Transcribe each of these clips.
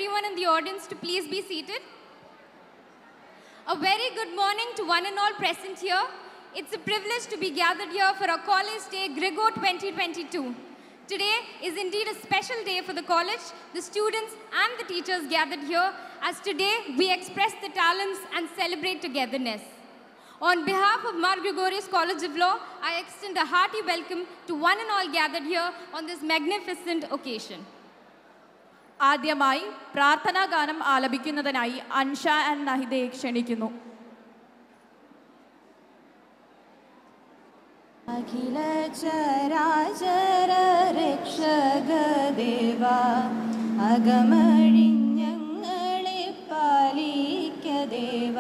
everyone in the audience to please be seated. A very good morning to one and all present here. It's a privilege to be gathered here for our College Day Grigo 2022. Today is indeed a special day for the college, the students and the teachers gathered here as today we express the talents and celebrate togetherness. On behalf of Mar Gregorius College of Law, I extend a hearty welcome to one and all gathered here on this magnificent occasion. ആദ്യമായി പ്രാർത്ഥനാ ഗാനം ആലപിക്കുന്നതിനായി Ansha and നഹിദയെ ക്ഷണിക്കുന്നു അഖില ചരാചര രക്ഷകദേവ അകമഴിഞ്ഞങ്ങളെ പാലിക്ക ദേവ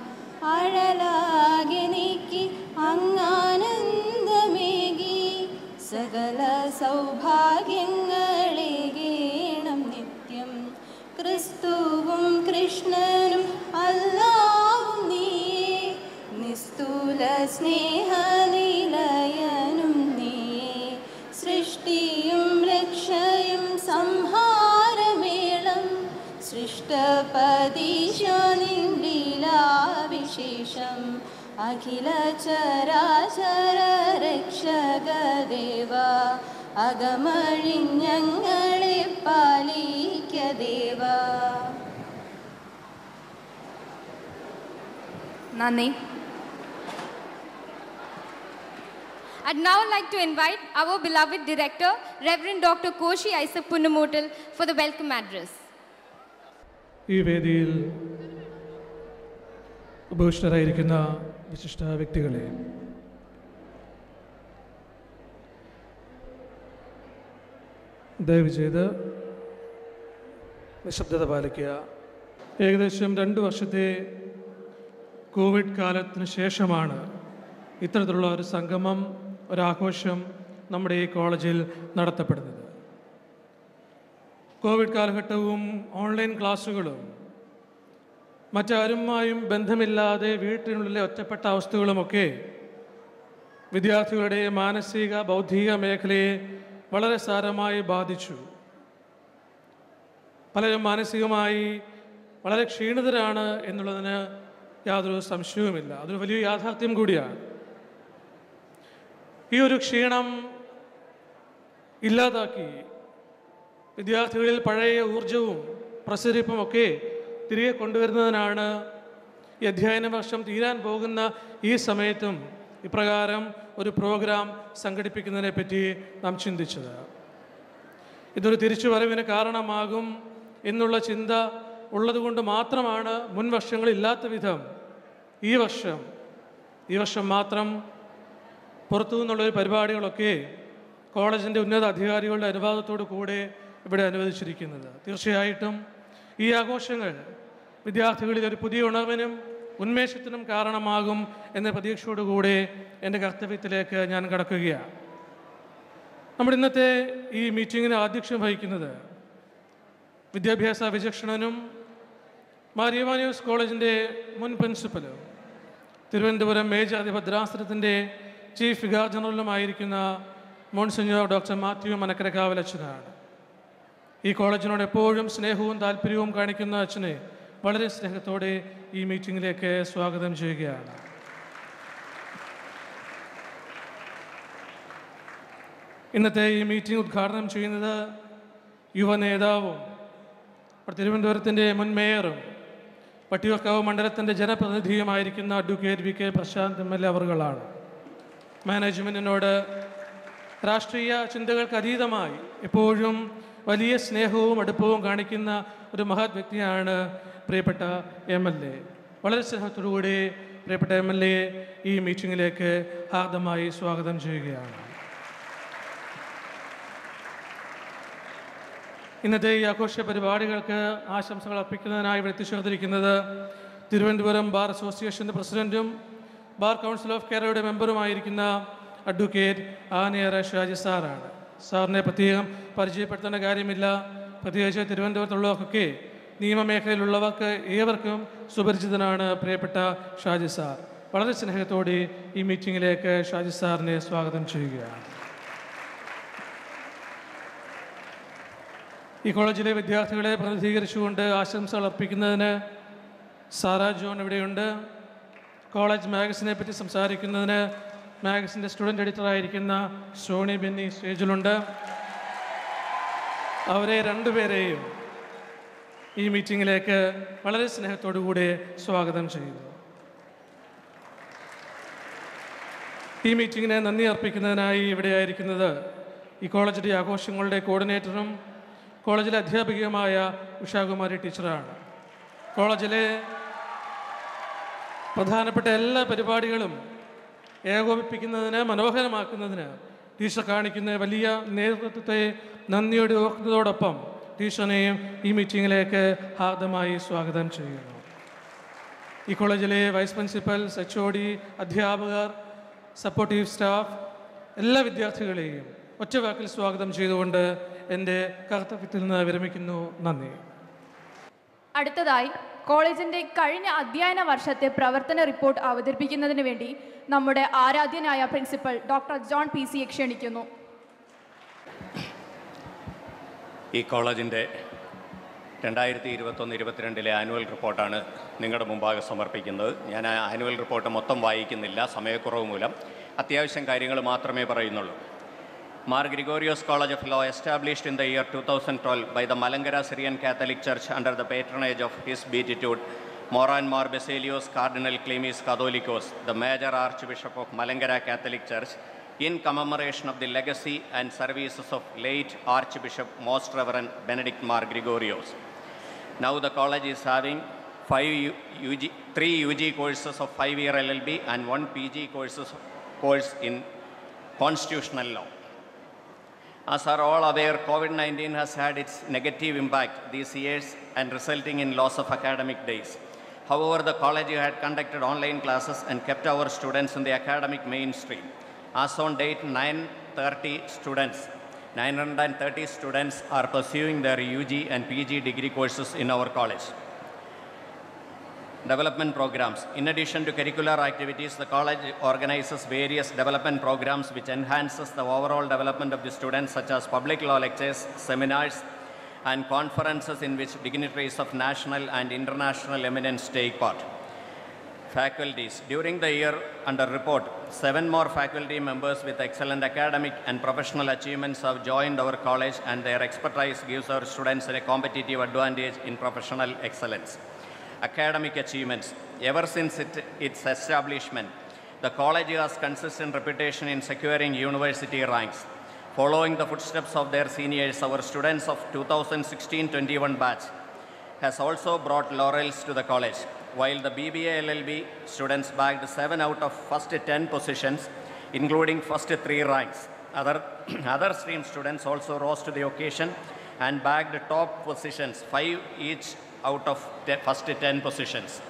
അഴലാകെ നീക്കി അങ്ങാനന്ദമേകി സകല സൗഭാഗ്യങ്ങളെ ഗീണം നിത്യം ക്രിസ്തുവും കൃഷ്ണനും അല്ലാവും നീയേ നിസ്തുല സ്നേഹനിലയനും നീയേ സൃഷ്ടിയും രക്ഷയും സംഹാരമേളം സൃഷ്ടപദീശ നിന്ദിലാവിശേഷം അഖില ചരാചര രക്ഷകദേവ അകമഴിഞ്ഞങ്ങളെ പാലിക്ക ദേവ നന്ദി I'd now like to invite our beloved director, Reverend Dr. Koshi Isaac Punamotal, for the welcome address. ഈ വേദിയിൽ ഉപവിഷ്ടരായിരിക്കുന്ന വിശിഷ്ട വ്യക്തികളെ ദയവ് ചെയ്ത് നിശബ്ദത പാലിക്കുക ഏകദേശം രണ്ട് വർഷത്തെ കോവിഡ് കാലത്തിന് ശേഷമാണ് ഇത്തരത്തിലുള്ള ഒരു സംഗമം ഒരാഘോഷം നമ്മുടെ ഈ കോളേജിൽ നടത്തപ്പെടുന്നത് കോവിഡ് കാലഘട്ടവും ഓൺലൈൻ ക്ലാസ്സുകളും മറ്റാരുമായും ബന്ധമില്ലാതെ വീട്ടിനുള്ളിലെ ഒറ്റപ്പെട്ട അവസ്ഥകളുമൊക്കെ വിദ്യാർത്ഥികളുടെ മാനസിക ബൗദ്ധിക മേഖലയെ വളരെ സാരമായി ബാധിച്ചു പലരും മാനസികമായി വളരെ ക്ഷീണിതരാണ് എന്നുള്ളതിന് യാതൊരു സംശയവുമില്ല അതൊരു വലിയ യാഥാർത്ഥ്യം കൂടിയാണ് ഈ ഒരു ക്ഷീണം ഇല്ലാതാക്കി വിദ്യാർത്ഥികളിൽ പഴയ ഊർജവും പ്രസരിപ്പും ഒക്കെ തിരികെ കൊണ്ടുവരുന്നതിനാണ് ഈ അധ്യയന വർഷം തീരാൻ പോകുന്ന ഈ സമയത്തും ഇപ്രകാരം ഒരു പ്രോഗ്രാം സംഘടിപ്പിക്കുന്നതിനെ പറ്റി നാം ചിന്തിച്ചത് ഇതൊരു തിരിച്ചുവരവിന് കാരണമാകും എന്നുള്ള ചിന്ത ഉള്ളതുകൊണ്ട് മാത്രമാണ് മുൻ വർഷങ്ങളില്ലാത്ത വിധം ഈ വർഷം ഈ വർഷം മാത്രം പുറത്തു നിന്നുള്ളൊരു പരിപാടികളൊക്കെ കോളേജിൻ്റെ ഉന്നത അധികാരികളുടെ അനുവാദത്തോടു കൂടെ ഇവിടെ അനുവദിച്ചിരിക്കുന്നത് തീർച്ചയായിട്ടും ഈ ആഘോഷങ്ങൾ വിദ്യാർത്ഥികളിൽ ഒരു പുതിയ ഉണർവിനും ഉന്മേഷത്തിനും കാരണമാകും എന്ന പ്രതീക്ഷയോടുകൂടെ എൻ്റെ കർത്തവ്യത്തിലേക്ക് ഞാൻ കടക്കുകയാണ് നമ്മുടെ ഇന്നത്തെ ഈ മീറ്റിങ്ങിന് ആധ്യക്ഷം വഹിക്കുന്നത് വിദ്യാഭ്യാസ വിചക്ഷണനും മാരിയമാനിയോസ് കോളേജിൻ്റെ മുൻ പ്രിൻസിപ്പലും തിരുവനന്തപുരം മേജാതി ഭദ്രാസനത്തിൻ്റെ ചീഫ് വികാർ ജനറലുമായിരിക്കുന്ന മോൺസിഞ്ഞോർ ഡോക്ടർ മാത്യു മനക്കരക്കാവൽ അച്ഛനാണ് ഈ കോളേജിനോട് എപ്പോഴും സ്നേഹവും താല്പര്യവും കാണിക്കുന്ന അച്ഛനെ വളരെ സ്നേഹത്തോടെ ഈ മീറ്റിങ്ങിലേക്ക് സ്വാഗതം ചെയ്യുകയാണ് ഇന്നത്തെ ഈ മീറ്റിംഗ് ഉദ്ഘാടനം ചെയ്യുന്നത് യുവ നേതാവും തിരുവനന്തപുരത്തിൻ്റെ മുൻ മേയറും പട്ടികക്കാവ് മണ്ഡലത്തിൻ്റെ ജനപ്രതിനിധിയുമായിരിക്കുന്ന advocate V K Prashanth M L A അവറുകളാണ് മാനേജ്മെൻറ്റിനോട് രാഷ്ട്രീയ ചിന്തകൾക്ക് അതീതമായി എപ്പോഴും വലിയ സ്നേഹവും അടുപ്പവും കാണിക്കുന്ന ഒരു മഹത് വ്യക്തിയാണ് പ്രിയപ്പെട്ട എം എൽ എ വളരെ സ്നേഹത്തോടുകൂടി പ്രിയപ്പെട്ട എം എൽ എ ഈ മീറ്റിങ്ങിലേക്ക് ഹാർദമായി സ്വാഗതം ചെയ്യുകയാണ് ഇന്നത്തെ ഈ ആഘോഷ പരിപാടികൾക്ക് ആശംസകൾ അർപ്പിക്കുന്നതിനായി ഇവിടെ എത്തിച്ചേർന്നിരിക്കുന്നത് തിരുവനന്തപുരം ബാർ അസോസിയേഷൻ്റെ പ്രസിഡന്റും ബാർ കൗൺസിൽ ഓഫ് കേരളയുടെ മെമ്പറുമായിരിക്കുന്ന അഡ്വക്കേറ്റ് ആനയറ ഷാജി സാറാണ് സാറിനെ പ്രത്യേകം പരിചയപ്പെടുത്തേണ്ട കാര്യമില്ല പ്രത്യേകിച്ച് തിരുവനന്തപുരത്തുള്ളവർക്കൊക്കെ നിയമമേഖലയിലുള്ളവർക്ക് ഏവർക്കും സുപരിചിതനാണ് പ്രിയപ്പെട്ട ഷാജി സാർ വളരെ സ്നേഹത്തോടെ ഈ മീറ്റിങ്ങിലേക്ക് ഷാജി സാറിനെ സ്വാഗതം ചെയ്യുകയാണ് ഈ കോളേജിലെ വിദ്യാർത്ഥികളെ പ്രതിനിധീകരിച്ചുകൊണ്ട് ആശംസകൾ അർപ്പിക്കുന്നതിന് സാറ ജോൺ ഇവിടെയുണ്ട് കോളേജ് മാഗസിനെ പറ്റി സംസാരിക്കുന്നതിന് മാഗസിൻ്റെ സ്റ്റുഡൻറ് എഡിറ്ററായിരിക്കുന്ന സോണി ബെന്നി സ്റ്റേജിലുണ്ട് അവരെ രണ്ടുപേരെയും ഈ മീറ്റിങ്ങിലേക്ക് വളരെ സ്നേഹത്തോടു കൂടി സ്വാഗതം ചെയ്യുന്നു ഈ മീറ്റിങ്ങിന് നന്ദി അർപ്പിക്കുന്നതിനായി ഇവിടെ ആയിരിക്കുന്നത് ഈ കോളേജിലെ ആഘോഷങ്ങളുടെ കോർഡിനേറ്ററും കോളേജിലെ അധ്യാപികയുമായ ഉഷാകുമാരി ടീച്ചറാണ് കോളേജിലെ പ്രധാനപ്പെട്ട എല്ലാ പരിപാടികളും ഏകോപിപ്പിക്കുന്നതിന് മനോഹരമാക്കുന്നതിന് ടീച്ചർ കാണിക്കുന്ന വലിയ നേതൃത്വത്തെ നന്ദിയോടെ ഓർക്കുന്നതോടൊപ്പം ടീച്ചറിനെയും ഈ മീറ്റിങ്ങിലേക്ക് ഹാർദമായി സ്വാഗതം ചെയ്യുന്നു ഈ കോളേജിലെ vice principal H O D അധ്യാപകർ സപ്പോർട്ടീവ് സ്റ്റാഫ് എല്ലാ വിദ്യാർത്ഥികളെയും ഒറ്റവാക്കിൽ സ്വാഗതം ചെയ്തുകൊണ്ട് എൻ്റെ കർത്തവ്യത്തിൽ നിന്ന് വിരമിക്കുന്നു നന്ദി അടുത്തതായി കോളേജിന്റെ കഴിഞ്ഞ അധ്യയന വർഷത്തെ പ്രവർത്തന റിപ്പോർട്ട് അവതരിപ്പിക്കുന്നതിന് വേണ്ടി നമ്മുടെ ആരാധ്യനായ പ്രിൻസിപ്പൽ ഡോക്ടർ ജോൺ പി സിയെ ക്ഷണിക്കുന്നു ഈ കോളേജിൻ്റെ രണ്ടായിരത്തി ഇരുപത്തൊന്ന് ഇരുപത്തിരണ്ടിലെ ആനുവൽ റിപ്പോർട്ടാണ് നിങ്ങളുടെ മുമ്പാകെ സമർപ്പിക്കുന്നത് ഞാൻ ആ ആനുവൽ റിപ്പോർട്ട് മൊത്തം വായിക്കുന്നില്ല സമയക്കുറവ് മൂലം അത്യാവശ്യം കാര്യങ്ങൾ മാത്രമേ പറയുന്നുള്ളൂ Mar Gregorios college of law established in the year two thousand twelve by the Malankara Syrian Catholic church under the patronage of his beatitude Moran Mar Baselios cardinal Cleemis Catholicos the major archbishop of Malankara Catholic church in commemoration of the legacy and services of late Archbishop Most Reverend Benedict Mar Gregorios. Now the college is having five U- UG, three UG courses of five-year LLB and one PG courses course in constitutional law. As are all aware, COVID-19 has had its negative impact these years and resulting in loss of academic days. However, the college had conducted online classes and kept our students in the academic mainstream. As on date, 930 students, 930 students are pursuing their UG and PG degree courses in our college. Development programs. In addition to curricular activities, the college organizes various development programs which enhances the overall development of the students such as public law lectures, seminars, and conferences in which dignitaries of national and international eminence take part. Faculties. During the year under report, seven more faculty members with excellent academic and professional achievements have joined our college and their expertise gives our students a competitive advantage in professional excellence. Academic achievements. Ever since it, its establishment, the college has consistent reputation in securing university ranks. Following the footsteps of their seniors, our students of 2016-21 batch has also brought laurels to the college. While the BBA LLB students bagged 7 out of first 10 positions, including first 3 ranks. Other, other stream students also rose to the occasion and bagged top positions, 5 each out of te- first 10 positions.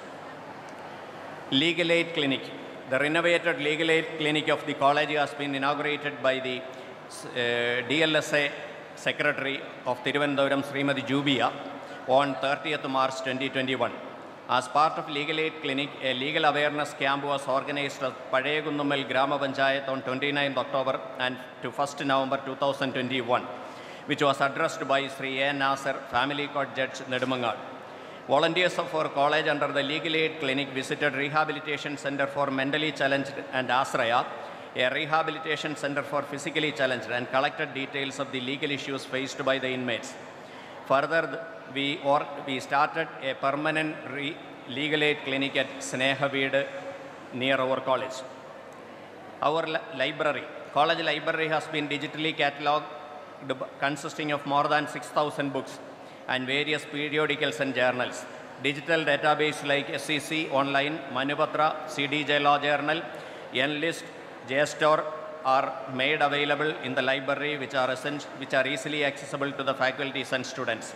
Legal Aid Clinic. The renovated Legal Aid Clinic of the college has been inaugurated by the uh, DLSA Secretary of Thiruvananthapuram Srimati Jubia on 30th March 2021. As part of Legal Aid Clinic, a legal awareness camp was organized at Padayagunnumal Grama Panchayat on 29th October and to 1st November 2021, which was addressed by Sri A. Nasser, Family Court Judge Nedumangal. Volunteers of our college under the Legal Aid Clinic visited Rehabilitation Center for Mentally Challenged and Asraya, a rehabilitation center for physically challenged, and collected details of the legal issues faced by the inmates. Further, th- we, or, we started a permanent re- legal aid clinic at Snehaveed near our college. Our li- library, college library has been digitally catalogued b- consisting of more than 6,000 books and various periodicals and journals. Digital database like SEC Online, Manupatra, CDJ Law Journal, Enlist, JSTOR are made available in the library which are, essen- which are easily accessible to the faculties and students.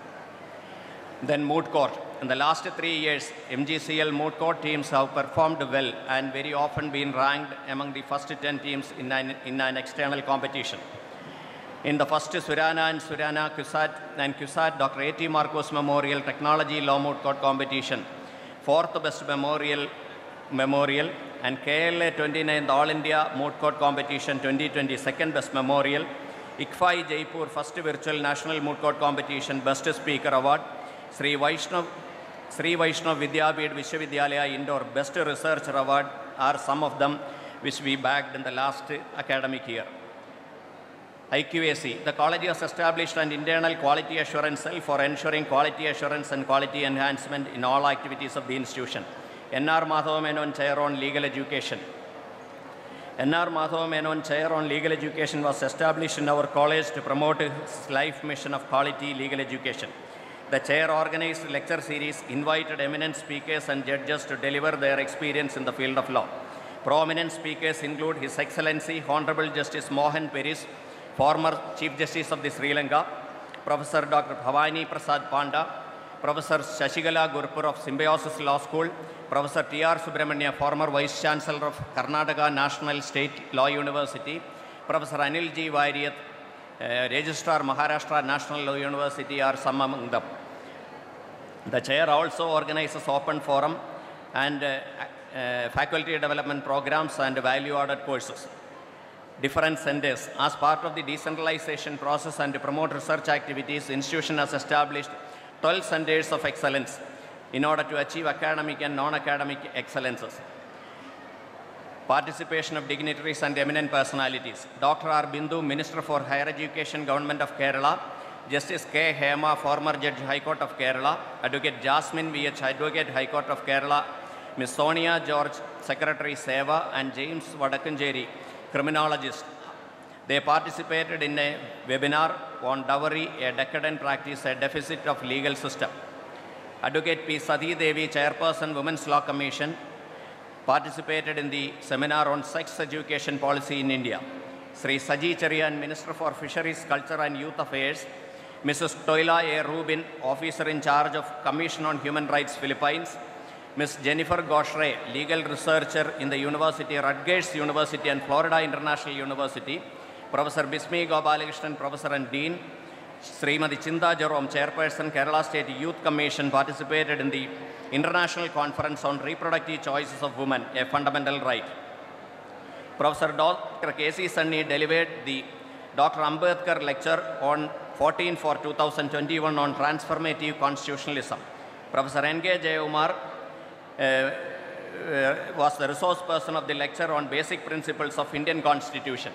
Then moot court. In the last three years, MGCL moot court teams have performed well and very often been ranked among the first 10 teams in an, in an external competition. In the first Surana and Surana Kusat and Kusat Dr. A.T. Marcos Memorial Technology Law Moot Court Competition, fourth best memorial, memorial and KLA 29th All India Moot Court Competition 2020 second best memorial, ICFI Jaipur First Virtual National Moot Court Competition Best Speaker Award, Sri Vaishnav, Sri Vaishnav Vidyabid Vishwavidyalaya Indoor Best Researcher Award are some of them which we bagged in the last academic year. IQAC, the college has established an internal quality assurance cell for ensuring quality assurance and quality enhancement in all activities of the institution. NR Madhav Menon Chair on Legal Education. NR Madhav Menon Chair on Legal Education was established in our college to promote his life mission of quality legal education. The chair organized lecture series, invited eminent speakers and judges to deliver their experience in the field of law. Prominent speakers include His Excellency Honorable Justice Mohan Peris, former Chief Justice of the Sri Lanka, Professor Dr. Bhavani Prasad Panda, Professor Shashigala Gurpur of Symbiosis Law School, Professor T.R. Subramania, former Vice Chancellor of Karnataka National State Law University, Professor Anil G. Vairiyat, uh, Registrar Maharashtra National Law University are some among them. The chair also organizes open forum and uh, uh, faculty development programs and value-added courses. Different centers. As part of the decentralization process and to promote research activities, institution has established 12 centers of excellence in order to achieve academic and non-academic excellences. Participation of dignitaries and eminent personalities. Dr. R. Bindu, Minister for Higher Education, Government of Kerala. Justice K. Hema, former Judge High Court of Kerala. Advocate Jasmine V.H., Advocate High Court of Kerala. Ms. Sonia George, Secretary Seva, and James Vadakanjeri, criminologist. They participated in a webinar on dowry, a decadent practice, a deficit of legal system. Advocate P. Sati Devi, Chairperson, Women's Law Commission, participated in the seminar on sex education policy in India. Sri Saji Cherian, Minister for Fisheries, Culture and Youth Affairs, Mrs. Toila A. Rubin, Officer in charge of Commission on Human Rights Philippines, Ms. Jennifer Goshre, Legal Researcher in the University, Rutgers University and Florida International University, Professor Bismi Gopalakrishnan, Professor and Dean, Srimati Chinda Jerome, Chairperson, Kerala State Youth Commission, participated in the International Conference on Reproductive Choices of Women, a Fundamental Right. Professor Dr. K.C. Sunny delivered the Dr. Ambedkar Lecture on 14 for 2021 on Transformative Constitutionalism. Professor N.K. Jayumar uh, uh, was the resource person of the lecture on basic principles of Indian Constitution.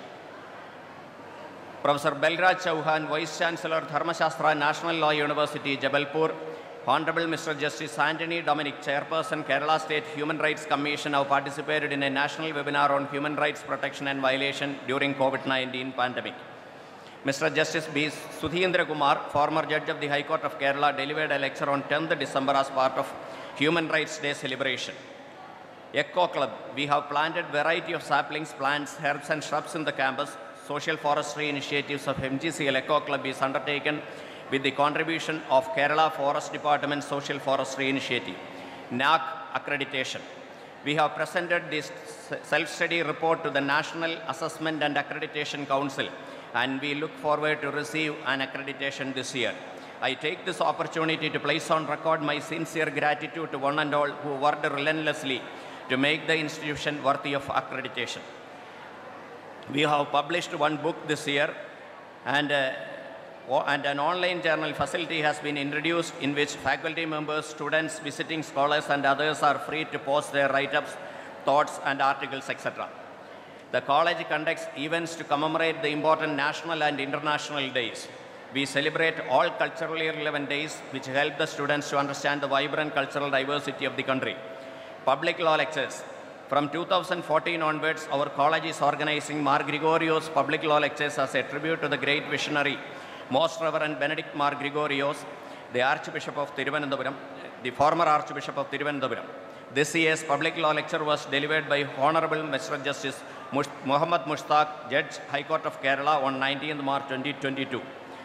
Professor Belraj Chauhan, Vice Chancellor, Dharmashastra National Law University, Jabalpur. Honorable Mr. Justice Anthony Dominic, Chairperson, Kerala State Human Rights Commission, have participated in a national webinar on human rights protection and violation during COVID-19 pandemic. Mr. Justice B. Sudhindra Kumar, former judge of the High Court of Kerala, delivered a lecture on 10th December as part of Human Rights Day celebration. Eco Club, we have planted variety of saplings, plants, herbs and shrubs in the campus. Social forestry initiatives of MGCL Eco Club is undertaken with the contribution of Kerala Forest Department Social Forestry Initiative. NAC accreditation. We have presented this self-study report to the National Assessment and Accreditation Council and we look forward to receive an accreditation this year. I take this opportunity to place on record my sincere gratitude to one and all who worked relentlessly to make the institution worthy of accreditation. We have published one book this year and, uh, o- and an online journal facility has been introduced in which faculty members, students, visiting scholars and others are free to post their write-ups, thoughts and articles, etc. The college conducts events to commemorate the important national and international days. We celebrate all culturally relevant days which help the students to understand the vibrant cultural diversity of the country. Public law lectures. From 2014 onwards, our college is organizing Mar Gregorios Public Law Lectures as a tribute to the great visionary, Most Reverend Benedict Mar Gregorios, the Archbishop of Thiruvananthapuram, the former Archbishop of Thiruvananthapuram. This year's public law lecture was delivered by Honorable Mr. Justice Mush- Muhammad Mushtaq, Judge, High Court of Kerala on 19th March 2022.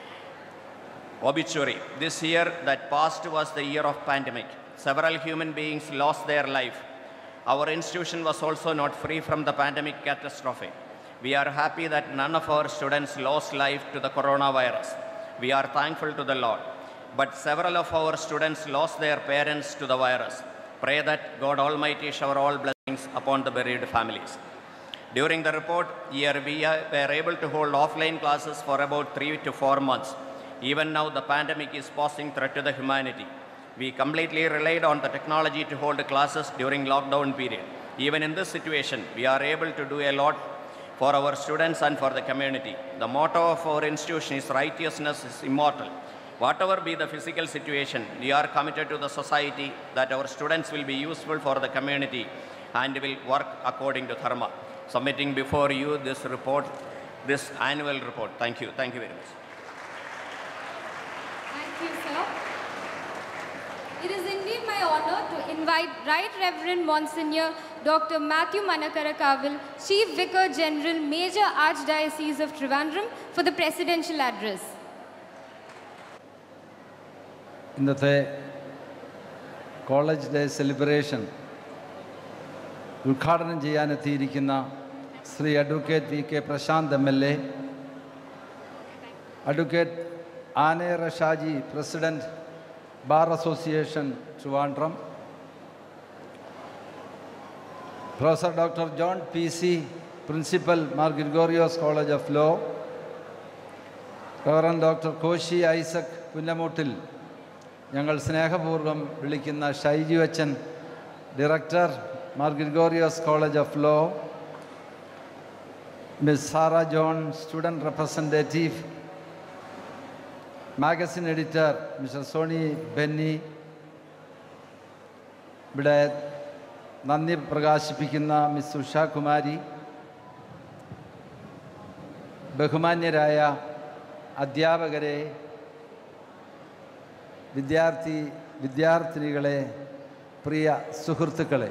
Obituary. This year that passed was the year of pandemic. Several human beings lost their life. Our institution was also not free from the pandemic catastrophe. We are happy that none of our students lost life to the coronavirus. We are thankful to the Lord. But several of our students lost their parents to the virus. Pray that God Almighty shower all blessings upon the bereaved families. During the report year, we are- were able to hold offline classes for about three to four months. Even now, the pandemic is posing threat to the humanity. We completely relied on the technology to hold classes during lockdown period. Even in this situation, we are able to do a lot for our students and for the community. The motto of our institution is righteousness is immortal. Whatever be the physical situation, we are committed to the society that our students will be useful for the community and will work according to Dharma. Submitting before you this report, this annual report. Thank you. Thank you very much. Thank you, sir. It is indeed my honor to invite Right Reverend Monsignor Dr. Matthew Manakarakavil, Chief Vicar General, Major Archdiocese of Trivandrum, for the presidential address. ഇന്നത്തെ college day celebration ഉദ്ഘാടനം ചെയ്യാനെത്തിയിരിക്കുന്ന Shri advocate V K Prashanth M L A advocate Anayara Shaji president bar association Trivandrum professor doctor John P C principal Mar Gregorios college of law reverend doctor Koshy Isaac Punnamoottil ഞങ്ങൾ സ്നേഹപൂർവ്വം വിളിക്കുന്ന ഷൈജു അച്ചൻ director Mar Gregorios college of law miss Sara John student representative magazine editor mister Sony Benny ഇവിടെ നന്ദി പ്രകാശിപ്പിക്കുന്ന miss Usha Kumari ബഹുമാന്യരായ അധ്യാപകരെ വിദ്യാർത്ഥി വിദ്യാർത്ഥിനികളെ പ്രിയ സുഹൃത്തുക്കളെ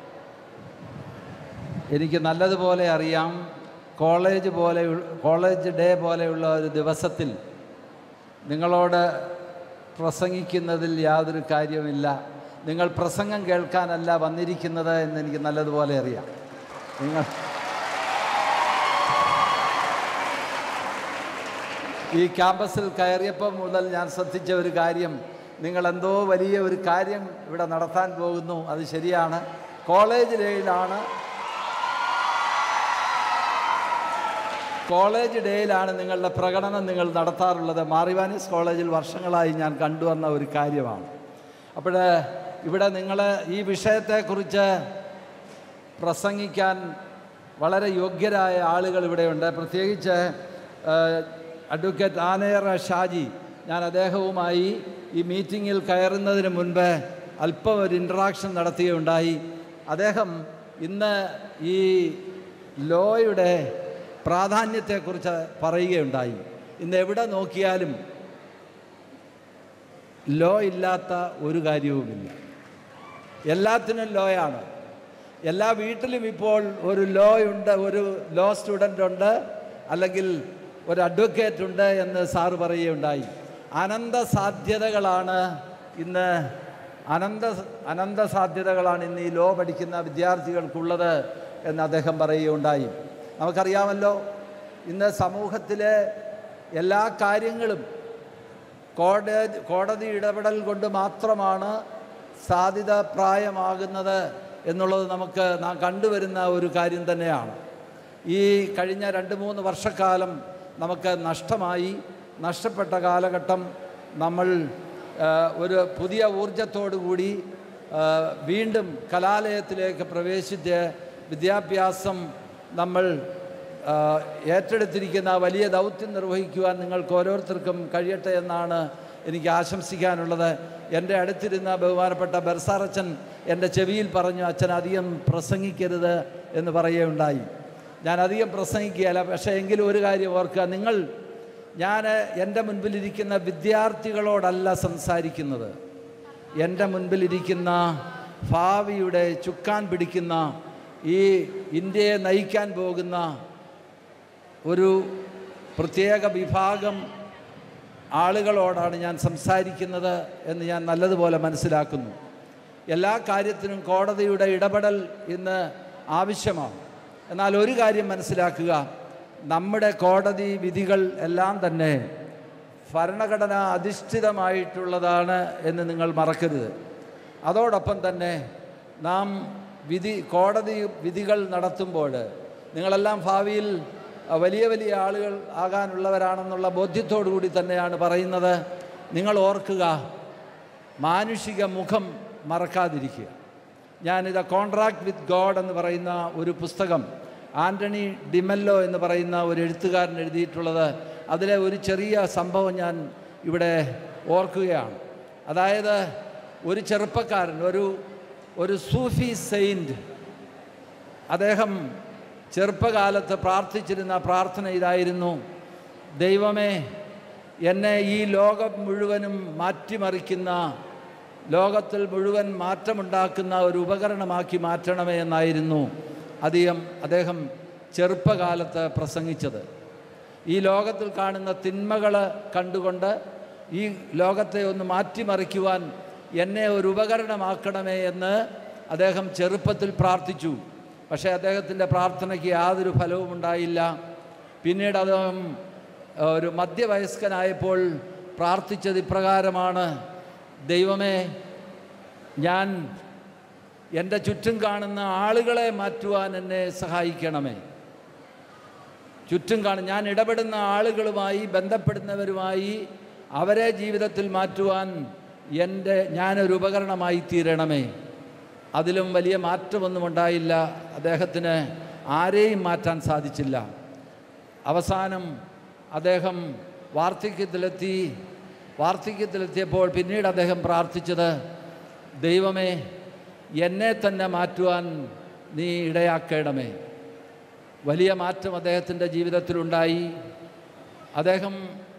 എനിക്ക് നല്ലതുപോലെ അറിയാം കോളേജ് പോലെ കോളേജ് ഡേ പോലെയുള്ള ഒരു ദിവസത്തിൽ നിങ്ങളോട് പ്രസംഗിക്കുന്നതിൽ യാതൊരു കാര്യവുമില്ല നിങ്ങൾ പ്രസംഗം കേൾക്കാനല്ല വന്നിരിക്കുന്നത് എന്ന് എനിക്ക് നല്ലതുപോലെ അറിയാം നിങ്ങൾ ഈ ക്യാമ്പസിൽ കയറിയപ്പോൾ മുതൽ ഞാൻ ശ്രദ്ധിച്ച ഒരു കാര്യം നിങ്ങൾ എന്തോ വലിയ ഒരു കാര്യം ഇവിടെ നടത്താൻ പോകുന്നു അത് ശരിയാണ് കോളേജ് ഡേയിലാണ് കോളേജ് ഡേയിലാണ് നിങ്ങളുടെ പ്രകടനം നിങ്ങൾ നടത്താറുള്ളത് മാറിവാനീസ് കോളേജിൽ വർഷങ്ങളായി ഞാൻ കണ്ടുവന്ന ഒരു കാര്യമാണ് അപ്പോൾ ഇവിടെ നിങ്ങൾ ഈ വിഷയത്തെക്കുറിച്ച് പ്രസംഗിക്കാൻ വളരെ യോഗ്യരായ ആളുകൾ ഇവിടെയുണ്ട് പ്രത്യേകിച്ച് ഏഹ്, അഡ്വക്കേറ്റ് ആനേറ ഷാജി ഞാൻ അദ്ദേഹവുമായി ഈ മീറ്റിങ്ങിൽ കയറുന്നതിന് മുൻപ് അല്പം ഒരു ഇൻട്രാക്ഷൻ നടത്തുകയുണ്ടായി അദ്ദേഹം ഇന്ന് ഈ ലോയുടെ പ്രാധാന്യത്തെക്കുറിച്ച് പറയുകയുണ്ടായി ഇന്ന് എവിടെ നോക്കിയാലും ലോ ഇല്ലാത്ത ഒരു കാര്യവുമില്ല എല്ലാത്തിനും ലോയാണ് എല്ലാ വീട്ടിലും ഇപ്പോൾ ഒരു ലോ ഉണ്ട് ഒരു ലോ സ്റ്റുഡൻ്റ് ഉണ്ട് അല്ലെങ്കിൽ ഒരു അഡ്വക്കേറ്റ് ഉണ്ട് എന്ന് സാറ് പറയുകയുണ്ടായി അനന്ത സാധ്യതകളാണ് ഇന്ന് അനന്ത അനന്ത സാധ്യതകളാണ് ഇന്ന് ഈ ലോ പഠിക്കുന്ന വിദ്യാർത്ഥികൾക്കുള്ളത് എന്ന് അദ്ദേഹം പറയുകയുണ്ടായി നമുക്കറിയാമല്ലോ ഇന്ന് സമൂഹത്തിലെ എല്ലാ കാര്യങ്ങളും കോടതി കോടതി ഇടപെടൽ കൊണ്ട് മാത്രമാണ് സാധ്യത പ്രായമാകുന്നത് എന്നുള്ളത് നമുക്ക് നാം കണ്ടുവരുന്ന ഒരു കാര്യം തന്നെയാണ് ഈ കഴിഞ്ഞ രണ്ട് മൂന്ന് വർഷക്കാലം നമുക്ക് നഷ്ടമായി നഷ്ടപ്പെട്ട കാലഘട്ടം നമ്മൾ ആ, ഒരു പുതിയ ഊർജത്തോടു കൂടി ആ, വീണ്ടും കലാലയത്തിലേക്ക് പ്രവേശിച്ച് വിദ്യാഭ്യാസം നമ്മൾ ആ, ഏറ്റെടുത്തിരിക്കുന്ന വലിയ ദൗത്യം നിർവഹിക്കുവാൻ നിങ്ങൾക്ക് ഓരോരുത്തർക്കും കഴിയട്ടെ എന്നാണ് എനിക്ക് ആശംസിക്കാനുള്ളത് എൻ്റെ അടുത്തിരുന്ന ബഹുമാനപ്പെട്ട ബർസാറച്ചൻ എൻ്റെ ചെവിയിൽ പറഞ്ഞു അച്ഛൻ അധികം പ്രസംഗിക്കരുത് എന്ന് പറയുകയുണ്ടായി ഞാൻ അധികം പ്രസംഗിക്കുകയല്ല പക്ഷേ എങ്കിലും ഒരു കാര്യം ഓർക്കുക നിങ്ങൾ ഞാൻ എൻ്റെ മുൻപിലിരിക്കുന്ന വിദ്യാർത്ഥികളോടല്ല സംസാരിക്കുന്നത് എൻ്റെ മുൻപിലിരിക്കുന്ന ഭാവിയുടെ ചുക്കാൻ പിടിക്കുന്ന ഈ ഇന്ത്യയെ നയിക്കാൻ പോകുന്ന ഒരു പ്രത്യേക വിഭാഗം ആളുകളോടാണ് ഞാൻ സംസാരിക്കുന്നത് എന്ന് ഞാൻ നല്ലതുപോലെ മനസ്സിലാക്കുന്നു എല്ലാ കാര്യത്തിനും കോടതിയുടെ ഇടപെടൽ ഇന്ന് ആവശ്യമാണ് എന്നാൽ ഒരു കാര്യം മനസ്സിലാക്കുക നമ്മുടെ കോടതി വിധികൾ എല്ലാം തന്നെ ഭരണഘടന അധിഷ്ഠിതമായിട്ടുള്ളതാണ് എന്ന് നിങ്ങൾ മറക്കരുത് അതോടൊപ്പം തന്നെ നാം വിധി കോടതി വിധികൾ നടത്തുമ്പോൾ നിങ്ങളെല്ലാം ഭാവിയിൽ അഹ്, വലിയ വലിയ ആളുകൾ ആകാനുള്ളവരാണെന്നുള്ള ബോധ്യത്തോടു കൂടി തന്നെയാണ് പറയുന്നത് നിങ്ങൾ ഓർക്കുക മാനുഷിക മുഖം മറക്കാതിരിക്കുക ഞാനിത് കോൺട്രാക്ട് വിത്ത് ഗോഡ് എന്ന് പറയുന്ന ഒരു പുസ്തകം ആൻ്റണി ഡിമെല്ലോ എന്ന് പറയുന്ന ഒരു എഴുത്തുകാരൻ എഴുതിയിട്ടുള്ളത് അതിലെ ഒരു ചെറിയ സംഭവം ഞാൻ ഇവിടെ ഓർക്കുകയാണ് അതായത് ഒരു ചെറുപ്പക്കാരൻ ഒരു ഒരു സൂഫി സെയിൻറ്റ് അദ്ദേഹം ചെറുപ്പകാലത്ത് പ്രാർത്ഥിച്ചിരുന്ന പ്രാർത്ഥന ഇതായിരുന്നു ദൈവമേ എന്നെ ഈ ലോകം മുഴുവനും മാറ്റിമറിക്കുന്ന ലോകത്തിൽ മുഴുവൻ മാറ്റമുണ്ടാക്കുന്ന ഒരു ഉപകരണമാക്കി മാറ്റണമേ എന്നായിരുന്നു അധികം അദ്ദേഹം ചെറുപ്പകാലത്ത് പ്രസംഗിച്ചത് ഈ ലോകത്തിൽ കാണുന്ന തിന്മകൾ കണ്ടുകൊണ്ട് ഈ ലോകത്തെ ഒന്ന് മാറ്റിമറിക്കുവാൻ എന്നെ ഒരു ഉപകരണമാക്കണമേ എന്ന് അദ്ദേഹം ചെറുപ്പത്തിൽ പ്രാർത്ഥിച്ചു പക്ഷേ അദ്ദേഹത്തിൻ്റെ പ്രാർത്ഥനയ്ക്ക് യാതൊരു ഫലവും ഉണ്ടായില്ല പിന്നീട് അദ്ദേഹം ഏഹ്, ഒരു മധ്യവയസ്കനായപ്പോൾ പ്രാർത്ഥിച്ചത് ഇപ്രകാരമാണ് ദൈവമേ ഞാൻ എൻ്റെ ചുറ്റും കാണുന്ന ആളുകളെ മാറ്റുവാൻ എന്നെ സഹായിക്കണമേ ചുറ്റും കാണും ഞാൻ ഇടപെടുന്ന ആളുകളുമായി ബന്ധപ്പെടുന്നവരുമായി അവരെ ജീവിതത്തിൽ മാറ്റുവാൻ എൻ്റെ ഞാനൊരു ഉപകരണമായി തീരണമേ അതിലും വലിയ മാറ്റമൊന്നും ഉണ്ടായില്ല അദ്ദേഹത്തിന് ആരെയും മാറ്റാൻ സാധിച്ചില്ല അവസാനം അദ്ദേഹം വാർദ്ധക്യത്തിലെത്തി വാർദ്ധക്യത്തിലെത്തിയപ്പോൾ പിന്നീട് അദ്ദേഹം പ്രാർത്ഥിച്ചത് ദൈവമേ എന്നെ തന്നെ മാറ്റുവാൻ നീ ഇടയാക്കണമേ വലിയ മാറ്റം അദ്ദേഹത്തിൻ്റെ ജീവിതത്തിലുണ്ടായി അദ്ദേഹം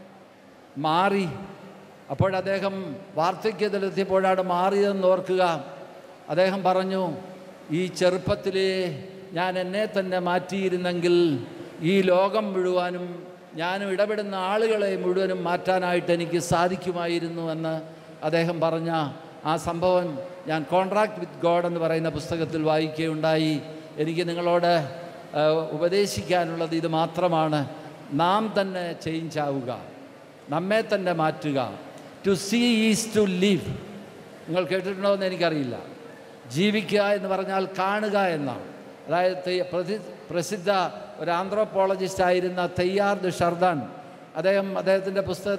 മാറി അപ്പോഴദ്ദേഹം വാർദ്ധക്യത്തിലെത്തിയപ്പോഴാണ് മാറിയതെന്ന് ഓർക്കുക അദ്ദേഹം പറഞ്ഞു ഈ ചെറുപ്പത്തിലേ ഞാൻ എന്നെ തന്നെ മാറ്റിയിരുന്നെങ്കിൽ ഈ ലോകം മുഴുവനും ഞാനും ഇടപെടുന്ന ആളുകളെ മുഴുവനും മാറ്റാനായിട്ട് എനിക്ക് സാധിക്കുമായിരുന്നു എന്ന് അദ്ദേഹം പറഞ്ഞ ആ സംഭവം ഞാൻ കോൺട്രാക്ട് വിത്ത് ഗോഡ് എന്ന് പറയുന്ന പുസ്തകത്തിൽ വായിക്കുകയുണ്ടായി എനിക്ക് നിങ്ങളോട് ആ, ഉപദേശിക്കാനുള്ളത് ഇത് മാത്രമാണ് നാം തന്നെ ചേഞ്ച് ആവുക നമ്മെ തന്നെ മാറ്റുക to see is to live നിങ്ങൾ കേട്ടിട്ടുണ്ടോ എന്ന് എനിക്കറിയില്ല ജീവിക്കുക എന്ന് പറഞ്ഞാൽ കാണുക എന്നാണ് അതായത് തെയ്യ- പ്രതി പ്രസിദ്ധ ഒരു ആന്ത്രോപോളജിസ്റ്റ് ആയിരുന്ന തെയ്യാർ ഷർദാൻ അദ്ദേഹം അദ്ദേഹത്തിൻ്റെ പുസ്തക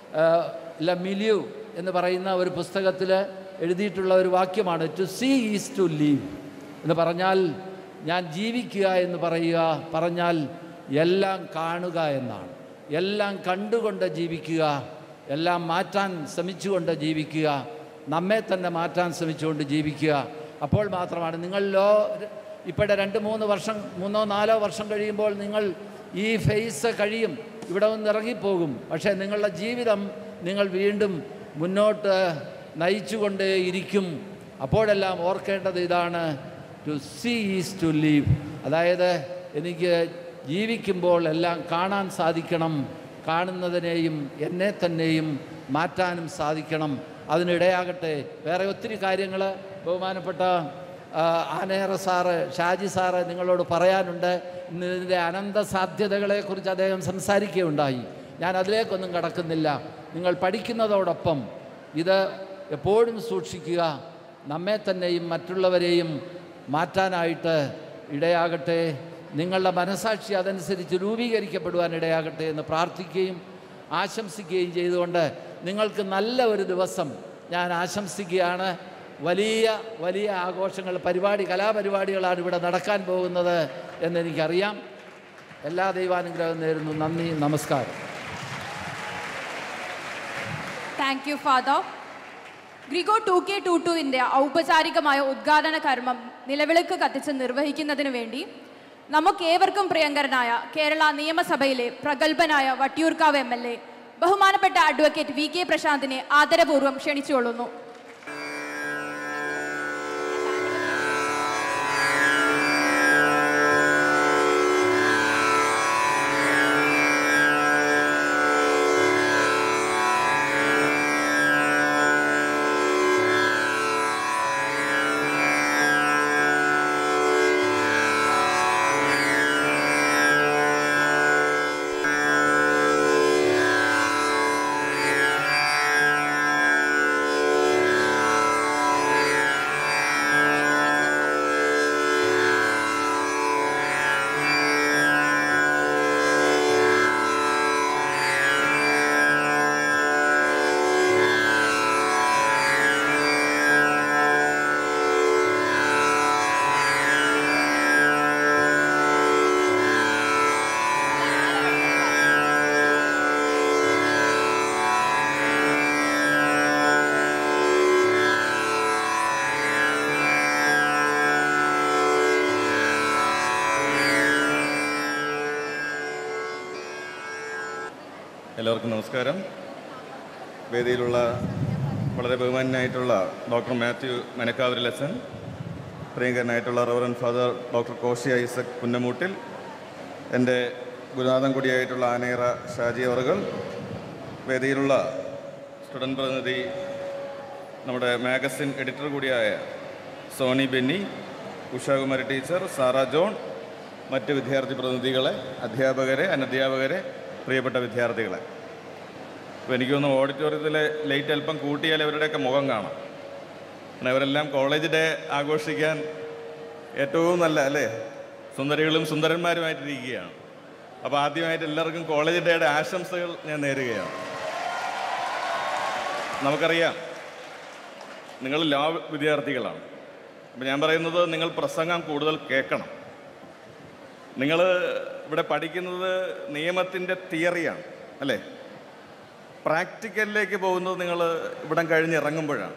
ല മിലിയു എന്ന് പറയുന്ന ഒരു പുസ്തകത്തിൽ എഴുതിയിട്ടുള്ള ഒരു വാക്യമാണ് to see is to live എന്ന് പറഞ്ഞാൽ ഞാൻ ജീവിക്കുക എന്ന് പറയുക പറഞ്ഞാൽ എല്ലാം കാണുക എന്നാണ് എല്ലാം കണ്ടുകൊണ്ട് ജീവിക്കുക എല്ലാം മാറ്റാൻ ശ്രമിച്ചുകൊണ്ട് ജീവിക്കുക നമ്മെ തന്നെ മാറ്റാൻ ശ്രമിച്ചുകൊണ്ട് ജീവിക്കുക അപ്പോൾ മാത്രമാണ് നിങ്ങളിലോ ഇപ്പോഴെ രണ്ട് മൂന്ന് വർഷം മൂന്നോ നാലോ വർഷം കഴിയുമ്പോൾ നിങ്ങൾ ഈ ഫേസ് കഴിയും ഇവിടെ നിന്ന് ഇറങ്ങിപ്പോകും പക്ഷേ നിങ്ങളുടെ ജീവിതം നിങ്ങൾ വീണ്ടും മുന്നോട്ട് നയിച്ചുകൊണ്ടേ ഇരിക്കും അപ്പോഴെല്ലാം ഓർക്കേണ്ടത് ഇതാണ് to see is to live അതായത് എനിക്ക് ജീവിക്കുമ്പോൾ എല്ലാം കാണാൻ സാധിക്കണം കാണുന്നതിനെയും എന്നെ തന്നെയും മാറ്റാനും സാധിക്കണം അതിനിടയാകട്ടെ വേറെ ഒത്തിരി കാര്യങ്ങൾ ബഹുമാനപ്പെട്ട ആ, ആനേറ സാറ് ഷാജി സാറ് നിങ്ങളോട് പറയാനുണ്ട് ഇന്ന് ഇതിൻ്റെ അനന്ത സാധ്യതകളെക്കുറിച്ച് അദ്ദേഹം സംസാരിക്കുകയുണ്ടായി ഞാൻ അതിലേക്കൊന്നും കടക്കുന്നില്ല നിങ്ങൾ പഠിക്കുന്നതോടൊപ്പം ഇത് എപ്പോഴും സൂക്ഷിക്കുക നമ്മെ തന്നെയും മറ്റുള്ളവരെയും മാറ്റാനായിട്ട് ഇടയാകട്ടെ നിങ്ങളുടെ മനസാക്ഷി അതനുസരിച്ച് രൂപീകരിക്കപ്പെടുവാൻ ഇടയാകട്ടെ എന്ന് പ്രാർത്ഥിക്കുകയും ആശംസിക്കുകയും ചെയ്തുകൊണ്ട് നിങ്ങൾക്ക് നല്ല ഒരു ദിവസം ഞാൻ ആശംസിക്കുകയാണ് വലിയ വലിയ ആഘോഷങ്ങൾ പരിപാടി കലാപരിപാടികളാണ് ഇവിടെ നടക്കാൻ പോകുന്നത് എന്നെനിക്കറിയാം എല്ലാ ദൈവാനുഗ്രഹം നേരുന്നു നന്ദി നമസ്കാരം താങ്ക് യു ഫാദർ ഗ്രിഗോ ടു കെ ടു ടുവിൻ്റെ ഔപചാരികമായ ഉദ്ഘാടന കർമ്മം നിലവിളക്ക് കത്തിച്ച് നിർവഹിക്കുന്നതിന് വേണ്ടി നമുക്കേവർക്കും പ്രിയങ്കരനായ കേരള നിയമസഭയിലെ പ്രഗത്ഭനായ വട്ടിയൂർക്കാവ് എം എൽ എ ബഹുമാനപ്പെട്ട അഡ്വക്കേറ്റ് വി കെ പ്രശാന്തിനെ ആദരപൂർവ്വം ക്ഷണിച്ചുകൊള്ളുന്നു ും എല്ലാവർക്കും നമസ്കാരം വേദിയിലുള്ള വളരെ ബഹുമാനായിട്ടുള്ള ഡോക്ടർ മാത്യു മനക്കാവരിലച്ചൻ പ്രിയങ്കരനായിട്ടുള്ള reverend father doctor Koshy Isaac Punnamoottil എൻ്റെ ഗുരുനാഥൻ കൂടിയായിട്ടുള്ള ആനേറ ഷാജി അവറുകൾ വേദിയിലുള്ള സ്റ്റുഡൻറ് പ്രതിനിധി നമ്മുടെ മാഗസിൻ എഡിറ്റർ കൂടിയായ സോണി ബെന്നി ഉഷാകുമാരി ടീച്ചർ സാറ ജോൺ മറ്റ് വിദ്യാർത്ഥി പ്രതിനിധികളെ അധ്യാപകരെ അനധ്യാപകരെ പ്രിയപ്പെട്ട വിദ്യാർത്ഥികളെ അപ്പോൾ എനിക്ക് തോന്നുന്നു ഓഡിറ്റോറിയത്തിലെ ലൈറ്റ് അല്പം കൂട്ടിയാൽ ഇവരുടെയൊക്കെ മുഖം കാണാം കാരണം ഇവരെല്ലാം കോളേജ് ഡേ ആഘോഷിക്കാൻ ഏറ്റവും നല്ല അല്ലേ സുന്ദരികളും സുന്ദരന്മാരുമായിട്ടിരിക്കുകയാണ് അപ്പോൾ ആദ്യമായിട്ട് എല്ലാവർക്കും കോളേജ് ഡേയുടെ ആശംസകൾ ഞാൻ നേരുകയാണ് നമുക്കറിയാം നിങ്ങൾ ലാ വിദ്യാർത്ഥികളാണ് അപ്പം ഞാൻ പറയുന്നത് നിങ്ങൾ പ്രസംഗം കൂടുതൽ കേൾക്കണം നിങ്ങൾ ഇവിടെ പഠിക്കുന്നത് നിയമത്തിൻ്റെ തിയറിയാണ് അല്ലേ പ്രാക്ടിക്കലിലേക്ക് പോകുന്നത് നിങ്ങൾ ഇവിടം കഴിഞ്ഞ് ഇറങ്ങുമ്പോഴാണ്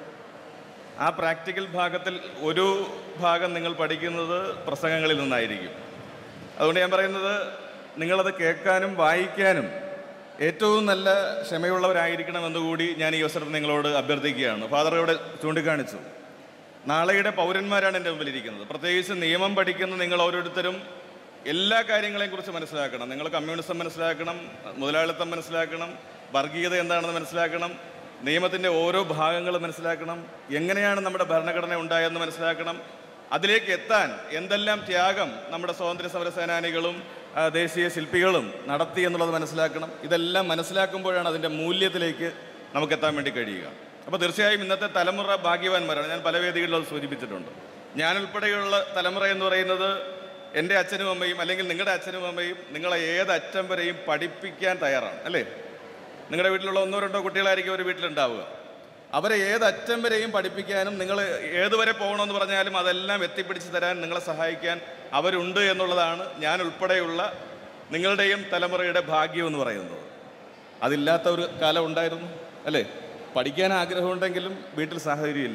ആ പ്രാക്ടിക്കൽ ഭാഗത്തിൽ ഒരു ഭാഗം നിങ്ങൾ പഠിക്കുന്നത് പ്രസംഗങ്ങളിൽ നിന്നായിരിക്കും അതുകൊണ്ട് ഞാൻ പറയുന്നത് നിങ്ങളത് കേൾക്കാനും വായിക്കാനും ഏറ്റവും നല്ല ക്ഷമയുള്ളവരായിരിക്കണമെന്ന് കൂടി ഞാൻ ഈ അവസരത്തിൽ നിങ്ങളോട് അഭ്യർത്ഥിക്കുകയാണ് ഫാദർ ഇവിടെ ചൂണ്ടിക്കാണിച്ചു നാളെയുടെ പൗരന്മാരാണ് എൻ്റെ മുമ്പിലിരിക്കുന്നത് പ്രത്യേകിച്ച് നിയമം പഠിക്കുന്ന നിങ്ങൾ ഓരോരുത്തരും എല്ലാ കാര്യങ്ങളെയും കുറിച്ച് മനസ്സിലാക്കണം നിങ്ങൾ കമ്മ്യൂണിസം മനസ്സിലാക്കണം മുതലാളിത്തം മനസ്സിലാക്കണം വർഗീയത എന്താണെന്ന് മനസ്സിലാക്കണം നിയമത്തിൻ്റെ ഓരോ ഭാഗങ്ങളും മനസ്സിലാക്കണം എങ്ങനെയാണ് നമ്മുടെ ഭരണഘടന ഉണ്ടായതെന്ന് മനസ്സിലാക്കണം അതിലേക്ക് എത്താൻ എന്തെല്ലാം ത്യാഗം നമ്മുടെ സ്വാതന്ത്ര്യ സമര സേനാനികളും ആ, ദേശീയ ശില്പികളും നടത്തി എന്നുള്ളത് മനസ്സിലാക്കണം ഇതെല്ലാം മനസ്സിലാക്കുമ്പോഴാണ് അതിൻ്റെ മൂല്യത്തിലേക്ക് നമുക്ക് എത്താൻ വേണ്ടി കഴിയുക അപ്പോൾ തീർച്ചയായും ഇന്നത്തെ തലമുറ ഭാഗ്യവാന്മാരാണ് ഞാൻ പല വേദികളിലും അത് സൂചിപ്പിച്ചിട്ടുണ്ട് ഞാൻ ഉൾപ്പെടെയുള്ള തലമുറ എന്ന് പറയുന്നത് എൻ്റെ അച്ഛനും അമ്മയും അല്ലെങ്കിൽ നിങ്ങളുടെ അച്ഛനും അമ്മയും നിങ്ങളെ ഏത് അറ്റം വരെയും പഠിപ്പിക്കാൻ തയ്യാറാണ് അല്ലേ നിങ്ങളുടെ വീട്ടിലുള്ള ഒന്നോ രണ്ടോ കുട്ടികളായിരിക്കും ഒരു വീട്ടിലുണ്ടാവുക അവരെ ഏത് അറ്റം വരെയും പഠിപ്പിക്കാനും നിങ്ങൾ ഏതുവരെ പോകണമെന്ന് പറഞ്ഞാലും അതെല്ലാം എത്തിപ്പിടിച്ച് തരാൻ നിങ്ങളെ സഹായിക്കാൻ അവരുണ്ട് എന്നുള്ളതാണ് ഞാൻ ഉൾപ്പെടെയുള്ള നിങ്ങളുടെയും തലമുറയുടെ ഭാഗ്യം എന്ന് പറയുന്നത് അതില്ലാത്ത ഒരു കാലം ഉണ്ടായിരുന്നു അല്ലേ പഠിക്കാൻ ആഗ്രഹമുണ്ടെങ്കിലും വീട്ടിൽ സാഹചര്യമില്ല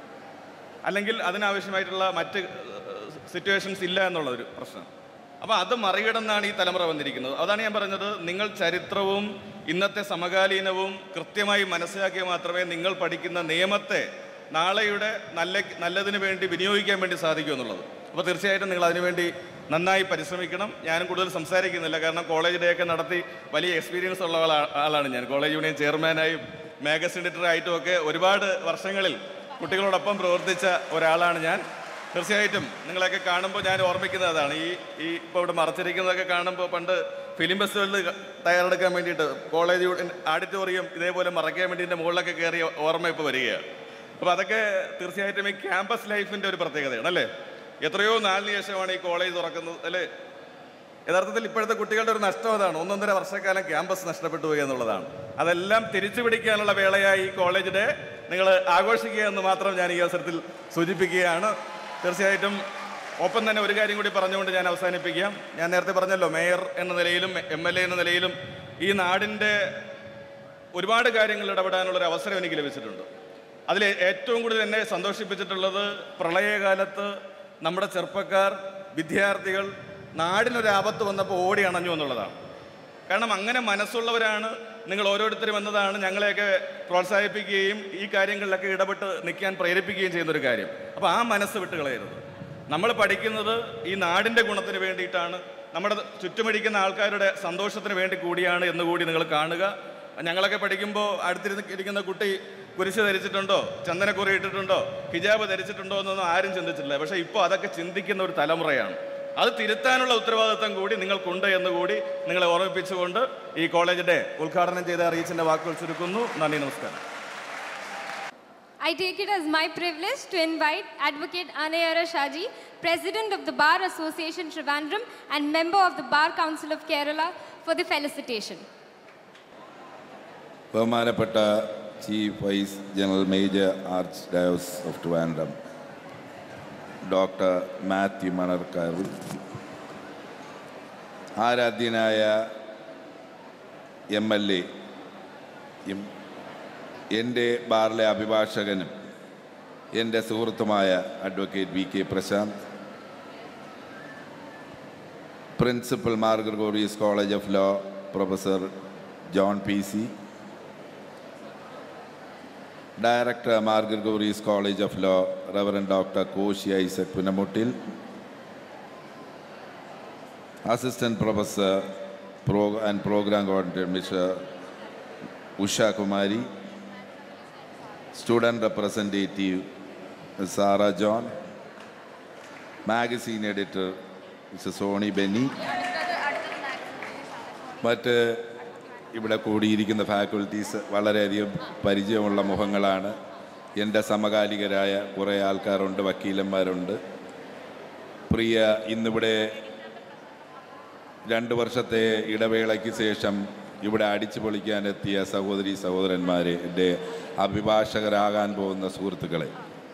അല്ലെങ്കിൽ അതിനാവശ്യമായിട്ടുള്ള മറ്റ് സിറ്റുവേഷൻസ് ഇല്ല എന്നുള്ളൊരു പ്രശ്നം അപ്പോൾ അത് മറികടന്നാണ് ഈ തലമുറ വന്നിരിക്കുന്നത് അതാണ് ഞാൻ പറഞ്ഞത് നിങ്ങൾ ചരിത്രവും ഇന്നത്തെ സമകാലീനവും കൃത്യമായി മനസ്സിലാക്കിയാൽ മാത്രമേ നിങ്ങൾ പഠിക്കുന്ന നിയമത്തെ നാളെയുടെ നല്ല നല്ലതിന് വേണ്ടി വിനിയോഗിക്കാൻ വേണ്ടി സാധിക്കൂ എന്നുള്ളത് അപ്പോൾ തീർച്ചയായിട്ടും നിങ്ങൾ അതിനുവേണ്ടി നന്നായി പരിശ്രമിക്കണം ഞാനും കൂടുതൽ സംസാരിക്കുന്നില്ല കാരണം കോളേജ് ഡേ ഒക്കെ നടത്തി വലിയ എക്സ്പീരിയൻസ് ഉള്ള ആളാ- ആളാണ് ഞാൻ കോളേജ് യൂണിയൻ ചെയർമാനായും മാഗസിൻ എഡിറ്ററായിട്ടും ഒക്കെ ഒരുപാട് വർഷങ്ങളിൽ കുട്ടികളോടൊപ്പം പ്രവർത്തിച്ച ഒരാളാണ് ഞാൻ തീർച്ചയായിട്ടും നിങ്ങളെയൊക്കെ കാണുമ്പോൾ ഞാൻ ഓർമ്മിക്കുന്നത് അതാണ് ഈ ഈ ഇപ്പോൾ ഇവിടെ മറച്ചിരിക്കുന്നതൊക്കെ കാണുമ്പോൾ പണ്ട് ഫിലിം ഫെസ്റ്റിവലിൽ തയ്യാറെടുക്കാൻ വേണ്ടിയിട്ട് കോളേജ് യൂണിയൻ ആഡിറ്റോറിയം ഇതേപോലെ മറയ്ക്കാൻ വേണ്ടി ഇതിൻ്റെ മുകളിലൊക്കെ കയറിയ ഓർമ്മ ഇപ്പോൾ വരികയാണ് അപ്പോൾ അതൊക്കെ തീർച്ചയായിട്ടും ഈ ക്യാമ്പസ് ലൈഫിൻ്റെ ഒരു പ്രത്യേകതയാണ് അല്ലേ എത്രയോ നാലിന് ശേഷമാണ് ഈ കോളേജ് തുറക്കുന്നത് അല്ലേ യഥാർത്ഥത്തിൽ ഇപ്പോഴത്തെ കുട്ടികളുടെ ഒരു നഷ്ടം അതാണ് ഒന്നൊന്നര വർഷക്കാലം ക്യാമ്പസ് നഷ്ടപ്പെട്ടു പോയി എന്നുള്ളതാണ് അതെല്ലാം തിരിച്ചു പിടിക്കാനുള്ള വേളയായി ഈ കോളേജ് ഡേ നിങ്ങൾ ആഘോഷിക്കുക എന്ന് മാത്രം ഞാൻ ഈ അവസരത്തിൽ സൂചിപ്പിക്കുകയാണ് തീർച്ചയായിട്ടും ഒപ്പം തന്നെ ഒരു കാര്യം കൂടി പറഞ്ഞുകൊണ്ട് ഞാൻ അവസാനിപ്പിക്കാം ഞാൻ നേരത്തെ പറഞ്ഞല്ലോ മേയർ എന്ന നിലയിലും എം എൽ എ എന്ന നിലയിലും ഈ നാടിൻ്റെ ഒരുപാട് കാര്യങ്ങളിൽ ഇടപെടാനുള്ള ഒരു അവസരം എനിക്ക് ലഭിച്ചിട്ടുണ്ട് അതിൽ ഏറ്റവും കൂടുതൽ എന്നെ സന്തോഷിപ്പിച്ചിട്ടുള്ളത് പ്രളയകാലത്ത് നമ്മുടെ ചെറുപ്പക്കാർ വിദ്യാർത്ഥികൾ നാടിനൊരു ആപത്ത് വന്നപ്പോൾ ഓടി അണഞ്ഞു എന്നുള്ളതാണ് കാരണം അങ്ങനെ മനസ്സുള്ളവരാണ് നിങ്ങൾ ഓരോരുത്തരും എന്നതാണ് ഞങ്ങളെയൊക്കെ പ്രോത്സാഹിപ്പിക്കുകയും ഈ കാര്യങ്ങളിലൊക്കെ ഇടപെട്ട് നിൽക്കാൻ പ്രേരിപ്പിക്കുകയും ചെയ്യുന്നൊരു കാര്യം അപ്പോൾ ആ മനസ്സ് വിട്ട് കളയരുത് നമ്മൾ പഠിക്കുന്നത് ഈ നാടിൻ്റെ ഗുണത്തിന് വേണ്ടിയിട്ടാണ് നമ്മുടെ ചുറ്റുമിടിക്കുന്ന ആൾക്കാരുടെ സന്തോഷത്തിന് വേണ്ടി കൂടിയാണ് എന്ന് കൂടി നിങ്ങൾ കാണുക ഞങ്ങളൊക്കെ പഠിക്കുമ്പോൾ അടുത്തിരുന്ന് ഇരിക്കുന്ന കുട്ടി കുരിശ് ധരിച്ചിട്ടുണ്ടോ ചന്ദനക്കുറി ഇട്ടിട്ടുണ്ടോ ഹിജാബ് ധരിച്ചിട്ടുണ്ടോ എന്നൊന്നും ആരും ചിന്തിച്ചിട്ടില്ല പക്ഷേ ഇപ്പോൾ അതൊക്കെ ചിന്തിക്കുന്ന ഒരു തലമുറയാണ് അത് തിരുത്താനുള്ള ഉത്തരവാദിത്തം കൂടി നിങ്ങൾക്കുണ്ട് എന്ന് കൂടി നിങ്ങളെ ഓർമ്മിപ്പിച്ചുകൊണ്ട് ഈ കോളേജ് ഡേ ഉദ്ഘാടനം ചെയ്ത റീച്ചിൻ്റെ വാക്കുകൾ ചുരുക്കുന്നു നന്ദി നമസ്കാരം I take it as my privilege to invite Advocate Anayara Shaji, President of the Bar Association Trivandrum and member of the Bar Council of Kerala, for the felicitation. ബഹുമാനപ്പെട്ട chief vice general major archdiocese of Trivandrum doctor Mathew Manarkavil ആരാധ്യനായ M L A എൻ്റെ ബാറിലെ അഭിഭാഷകനും എൻ്റെ സുഹൃത്തുമായ advocate V K Prashanth principal Mar Gregorios college of law professor John P C director Mar Gregorios college of law reverend doctor Koshy Isaac Punnamoottil assistant professor pro and programme coordinator mister Usha Kumari student representative Sara John magazine editor mister Sony Benny മറ്റ് ഇവിടെ കൂടിയിരിക്കുന്ന faculties വളരെയധികം പരിചയമുള്ള മുഖങ്ങളാണ് എൻ്റെ സമകാലികരായ കുറേ ആൾക്കാരുണ്ട് വക്കീലന്മാരുണ്ട് പ്രിയ ഇന്നിവിടെ രണ്ട് വർഷത്തെ ഇടവേളയ്ക്ക് ശേഷം ഇവിടെ അടിച്ചു പൊളിക്കാനെത്തിയ സഹോദരി സഹോദരന്മാരെ എൻ്റെ അഭിഭാഷകരാകാൻ പോകുന്ന സുഹൃത്തുക്കളെ